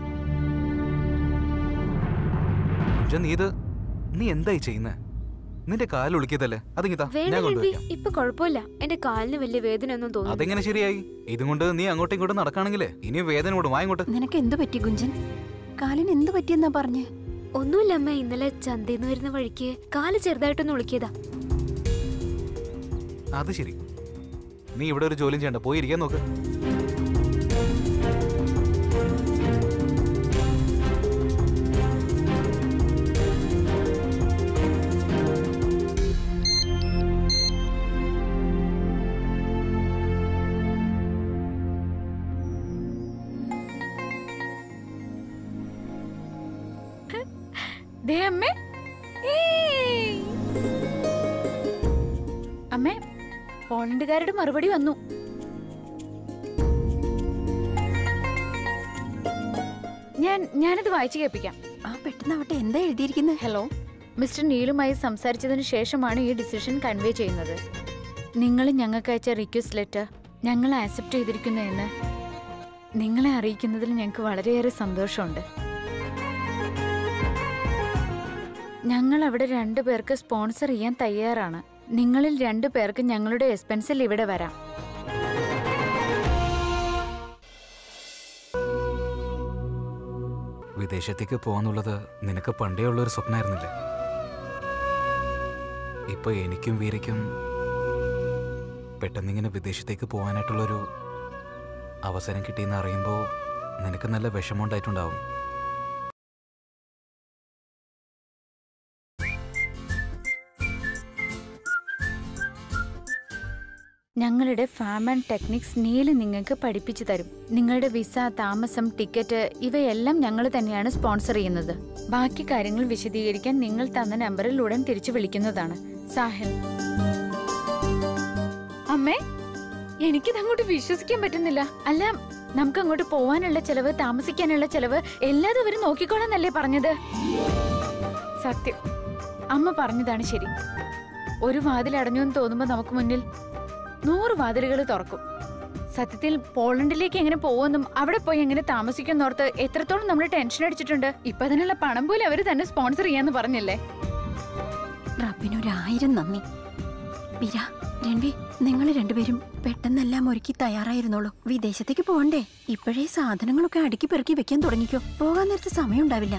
കുഞ്ച, നീ ഇത് നീ എന്തായി ചെയ്യുന്നേ നിന്റെ കാല് ഒളിക്കിയതല്ലേ അതിങ്ങിതാ വേണ്ട ഞാൻ രൺവി കൊണ്ടുവയ്ക്കാം ഇപ്പൊ കുഴപ്പമില്ല എന്റെ കാലിന് വലിയ വേദന ഒന്നും തോന്നുന്നു അതെങ്ങനെ ശരിയായി ഇതും കൊണ്ട് നീ അങ്ങോട്ടും ഇങ്ങോട്ടും നടക്കാണെങ്കിലേ ഇനി വേദന കൂടും വാങ്ങോട്ട് നിനക്ക് എന്തു പറ്റി ഗുഞ്ചൻ കാലിന് എന്തു പറ്റിയെന്നാ പറഞ്ഞേ ഒന്നുമില്ല അമ്മ ഇന്നലെ ചന്തയിൽ വരുന്ന വഴിക്ക് കാല് ചെറുതായിട്ടൊന്ന് ഉളുക്കിയതാ അത് ശരി നീ ഇവിടെ ഒരു ജോലിയും ചെയ്യണ്ട പോയി ഇരിക്കാൻ നോക്ക് ദേ അമ്മേ ഏയ്. അമ്മേ പോളണ്ടുകാരുടെ മറുപടി വന്നു ഞാൻ ഞാനത് വായിച്ചു കേൾപ്പിക്കാം ആ പെട്ടെന്ന് അവിടെ എന്താ എഴുതിയിരിക്കുന്നത് ഹലോ മിസ്റ്റർ നീലുമായി സംസാരിച്ചതിന് ശേഷമാണ് ഈ ഡിസിഷൻ കൺവേ ചെയ്യുന്നത് നിങ്ങൾ ഞങ്ങൾക്ക് അയച്ച റിക്വസ്റ്റ് ലെറ്റർ ഞങ്ങൾ ആക്സെപ്റ്റ് ചെയ്തിരിക്കുന്നു എന്ന് നിങ്ങളെ അറിയിക്കുന്നതിൽ ഞങ്ങൾക്ക് വളരെയേറെ സന്തോഷമുണ്ട് ഞങ്ങൾ അവിടെ രണ്ടു പേർക്ക് സ്പോൺസർ ചെയ്യാൻ തയ്യാറാണ് നിങ്ങളിൽ രണ്ടു പേർക്ക് ഞങ്ങളുടെ എക്സ്പെൻസിൽ ഇവിടെ വരാം വിദേശത്തേക്ക് പോവാന്നുള്ളത് നിനക്ക് പണ്ടേ ഉള്ള ഒരു സ്വപ്നമായിരുന്നില്ലേ ഇപ്പൊ എനിക്കും വീരയ്ക്കും പെട്ടെന്നിങ്ങനെ വിദേശത്തേക്ക് പോകാനായിട്ടുള്ളൊരു അവസരം കിട്ടിയെന്ന് അറിയുമ്പോൾ നിനക്ക് നല്ല വിഷമമുണ്ടായിട്ടുണ്ടാവും ഞങ്ങളുടെ ഫാം ആൻഡ് ടെക്നിക്സ് നീല് നിങ്ങൾക്ക് പഠിപ്പിച്ചു തരും നിങ്ങളുടെ വിസ താമസം ടിക്കറ്റ് ഇവയെല്ലാം ഞങ്ങൾ തന്നെയാണ് സ്പോൺസർ ചെയ്യുന്നത് ബാക്കി കാര്യങ്ങൾ വിശദീകരിക്കാൻ നിങ്ങൾ തന്ന നമ്പറിൽ ഉടൻ തിരിച്ചു വിളിക്കുന്നതാണ് സാഹിൽ അമ്മേ എനിക്കിത് അങ്ങോട്ട് വിശ്വസിക്കാൻ പറ്റുന്നില്ല അല്ല നമുക്ക് അങ്ങോട്ട് പോവാനുള്ള ചെലവ് താമസിക്കാനുള്ള ചെലവ് എല്ലാതും അവര് നോക്കിക്കോളാന്നല്ലേ പറഞ്ഞത് സത്യം അമ്മ പറഞ്ഞതാണ് ശരി ഒരു വാതിൽ അടഞ്ഞു എന്ന് തോന്നുമ്പോ നമുക്ക് മുന്നിൽ നൂറ് വാതിലുകൾ തുറക്കും സത്യത്തിൽ പോളണ്ടിലേക്ക് എങ്ങനെ പോകുമെന്നും അവിടെ പോയി എങ്ങനെ താമസിക്കുന്നോർത്ത് എത്രത്തോളം നമ്മൾ ടെൻഷൻ അടിച്ചിട്ടുണ്ട് ഇപ്പൊ അതിനുള്ള പണം പോലും അവര് തന്നെ സ്പോൺസർ ചെയ്യാന്ന് പറഞ്ഞില്ലേ റബ്ബിനൊരായിരം നന്ദി വിര രൺവി നിങ്ങൾ രണ്ടുപേരും പെട്ടെന്നെല്ലാം ഒരുക്കി തയ്യാറായിരുന്നോളൂ വിദേശത്തേക്ക് പോകണ്ടേ ഇപ്പോഴേ സാധനങ്ങളൊക്കെ അടുക്കി പെറുക്കി വെക്കാൻ തുടങ്ങിക്കോ പോകാൻ നേരത്തെ സമയം ഉണ്ടാവില്ല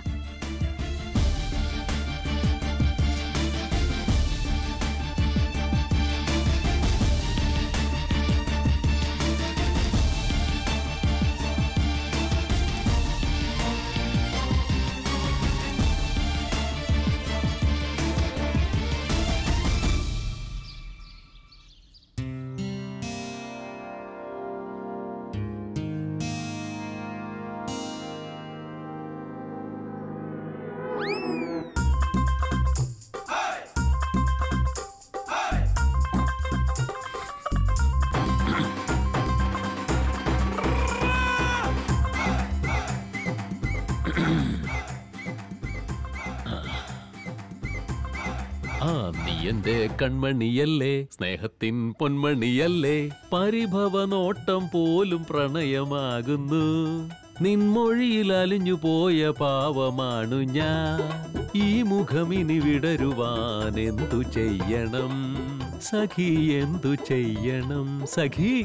ആ നീ എന്റെ കൺമണിയല്ലേ സ്നേഹത്തിൻ പൊന്മണിയല്ലേ പരിഭവനോട്ടം പോലും പ്രണയമാകുന്നു നിൻമൊഴിയിൽ അലിഞ്ഞു പോയ പാവമാണു ഞാൻ ഈ മുഖമിനി വിടരുവാൻ എന്തു ചെയ്യണം സഖി എന്തു ചെയ്യണം സഖി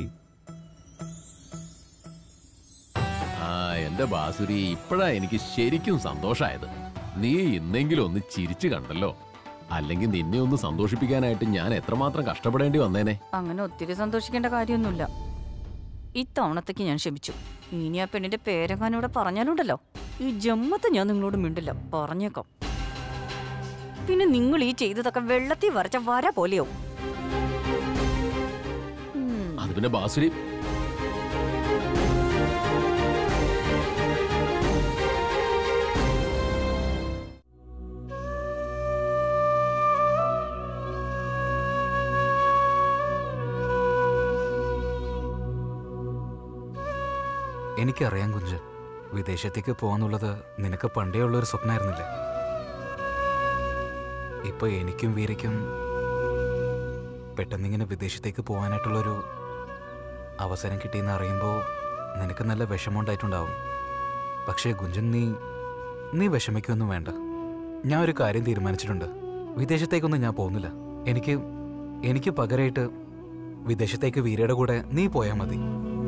ആ എന്റെ ബാസുരി ഇപ്പോഴാ എനിക്ക് ശരിക്കും സന്തോഷായത് നീ ഇന്നെങ്കിലും ഒന്ന് ചിരിച്ചു കണ്ടല്ലോ അല്ലെങ്കിൽ നിന്നെ ഒന്ന് സന്തോഷിപ്പിക്കാനായിട്ട് ഞാൻ എത്രമാത്രം കഷ്ടപ്പെടേണ്ടി വന്നേനെ അങ്ങനെ ഒത്തിരി സന്തോഷിക്കേണ്ട കാര്യമൊന്നുമില്ല ഇത്തവണത്തേക്ക് ഞാൻ ക്ഷമിച്ചു ഇനി ആ പെണ്ണിന്റെ പേരെങ്ങാനും ഇവിടെ പറഞ്ഞാലുണ്ടല്ലോ ഈ ജമ്മത്ത് ഞാൻ നിങ്ങളോട് മിണ്ടില്ല പറഞ്ഞേക്കാം പിന്നെ നിങ്ങൾ ഈ ചെയ്തതൊക്കെ വെള്ളത്തിൽ വരച്ച വര പോലെയാവും അത് പിന്നെ ബാസുരി എനിക്കറിയാം കുഞ്ച് വിദേശത്തേക്ക് പോകാന്നുള്ളത് നിനക്ക് പണ്ടേ ഉള്ളൊരു സ്വപ്നമായിരുന്നില്ലേ ഇപ്പൊ എനിക്കും വീരയ്ക്കും പെട്ടെന്നിങ്ങനെ വിദേശത്തേക്ക് പോകാനായിട്ടുള്ളൊരു അവസരം കിട്ടിയെന്ന് അറിയുമ്പോൾ നിനക്ക് നല്ല വിഷമമുണ്ടായിട്ടുണ്ടാവും പക്ഷേ ഗുഞ്ചൻ നീ നീ വിഷമിക്കൊന്നും വേണ്ട ഞാൻ ഒരു കാര്യം തീരുമാനിച്ചിട്ടുണ്ട് വിദേശത്തേക്കൊന്നും ഞാൻ പോകുന്നില്ല എനിക്ക് എനിക്ക് പകരമായിട്ട് വിദേശത്തേക്ക് വീരയുടെ കൂടെ നീ പോയാൽ മതി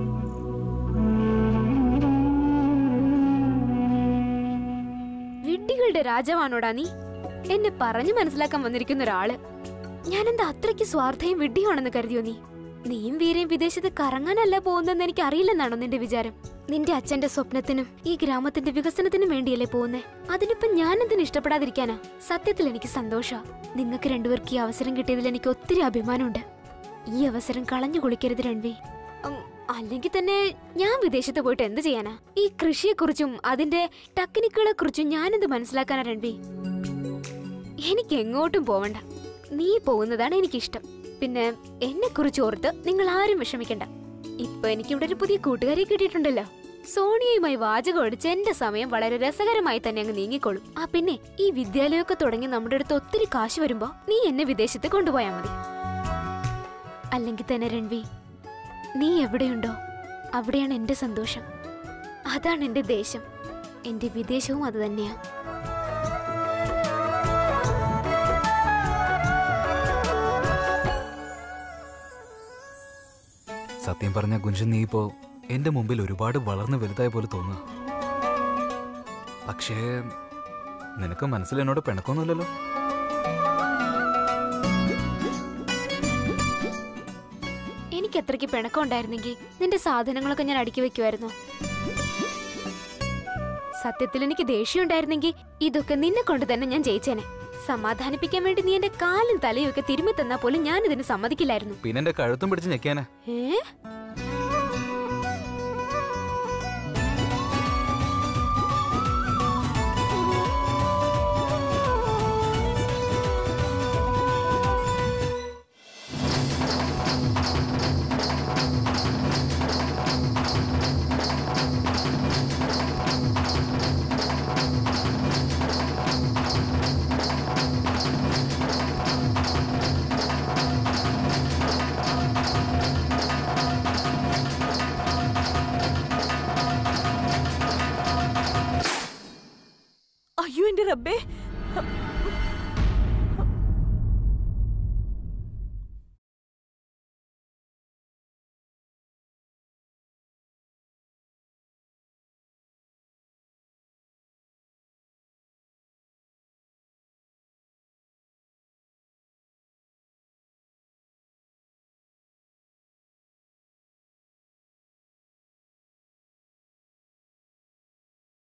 വിഡ്ഢികളുടെ രാജാവാണോടാ നീ എന്നെ പറഞ്ഞു മനസ്സിലാക്കാൻ വന്നിരിക്കുന്ന ഒരാള് ഞാൻ എന്താ അത്രയ്ക്ക് സ്വാർത്ഥയും വിഡ്ഢിയാണെന്ന് കരുതിയോ നീ നീയും വീരയും വിദേശത്ത് കറങ്ങാനല്ല പോകുന്നതെന്ന് എനിക്ക് അറിയില്ലെന്നാണോ നിന്റെ വിചാരം നിന്റെ അച്ഛന്റെ സ്വപ്നത്തിനും ഈ ഗ്രാമത്തിന്റെ വികസനത്തിനും വേണ്ടിയല്ലേ പോകുന്നേ അതിനിപ്പം ഞാൻ എന്തിനു ഇഷ്ടപ്പെടാതിരിക്കാനാ സത്യത്തിൽ എനിക്ക് സന്തോഷ നിങ്ങൾക്ക് രണ്ടുപേർക്ക് ഈ അവസരം കിട്ടിയതിൽ എനിക്ക് ഒത്തിരി അഭിമാനമുണ്ട് ഈ അവസരം കളഞ്ഞു കുളിക്കരുത് രൺവി ഉം, അല്ലെങ്കിൽ തന്നെ ഞാൻ വിദേശത്ത് പോയിട്ട് എന്ത് ചെയ്യാനാ ഈ കൃഷിയെക്കുറിച്ചും അതിന്റെ ടെക്നിക്കുകളെ കുറിച്ചും ഞാനെന്ത് മനസ്സിലാക്കാനാ രൺവി എനിക്ക് എങ്ങോട്ടും പോവണ്ട നീ പോകുന്നതാണ് എനിക്കിഷ്ടം പിന്നെ എന്നെ കുറിച്ച് ഓർത്ത് നിങ്ങൾ ആരും വിഷമിക്കണ്ട ഇപ്പൊ എനിക്കിവിടെ ഒരു പുതിയ കൂട്ടുകാരെ കിട്ടിയിട്ടുണ്ടല്ലോ സോണിയയുമായി വാചകം അടിച്ച് എന്റെ സമയം വളരെ രസകരമായി തന്നെ അങ്ങ് നീങ്ങിക്കോളും ആ പിന്നെ ഈ വിദ്യാലയമൊക്കെ തുടങ്ങി നമ്മുടെ അടുത്ത് ഒത്തിരി കാശ് വരുമ്പോ നീ എന്നെ വിദേശത്ത് കൊണ്ടുപോയാ മതി അല്ലെങ്കിൽ തന്നെ രൺവി നീ എവിടെയുണ്ടോ അവിടെയാണ് എന്റെ സന്തോഷം അതാണ് എന്റെ ദേശം എന്റെ വിദേശവും അത് തന്നെയാ സത്യം പറഞ്ഞ ഗുഞ്ചൻ നീ ഇപ്പോ എന്റെ മുമ്പിൽ ഒരുപാട് വളർന്ന് വലുതായ പോലെ തോന്നുക പക്ഷേ നിനക്ക് മനസ്സിൽ എന്നോട് പിണക്കൊന്നുമില്ലല്ലോ എനിക്ക് അത്രയ്ക്ക് പിണക്കം ഉണ്ടായിരുന്നെങ്കിൽ നിന്റെ സാധനങ്ങളൊക്കെ ഞാൻ അടുക്കി വെക്കുമായിരുന്നു സത്യത്തിൽ എനിക്ക് ദേഷ്യം ഉണ്ടായിരുന്നെങ്കിൽ ഇതൊക്കെ നിന്നെ കൊണ്ട് തന്നെ ഞാൻ ജയിച്ചേനെ സമാധാനിപ്പിക്കാൻ വേണ്ടി നീ എന്റെ കാലും തലയും ഒക്കെ തിരുമ്മി തന്നാ പോലും ഞാൻ ഇതിന് സമ്മതിക്കില്ലായിരുന്നു പിന്നെ എന്റെ കഴുത്തും പിടിച്ച് ഞെക്കാനാ ഏ അയ്യോ എന്റെ റബ്ബേ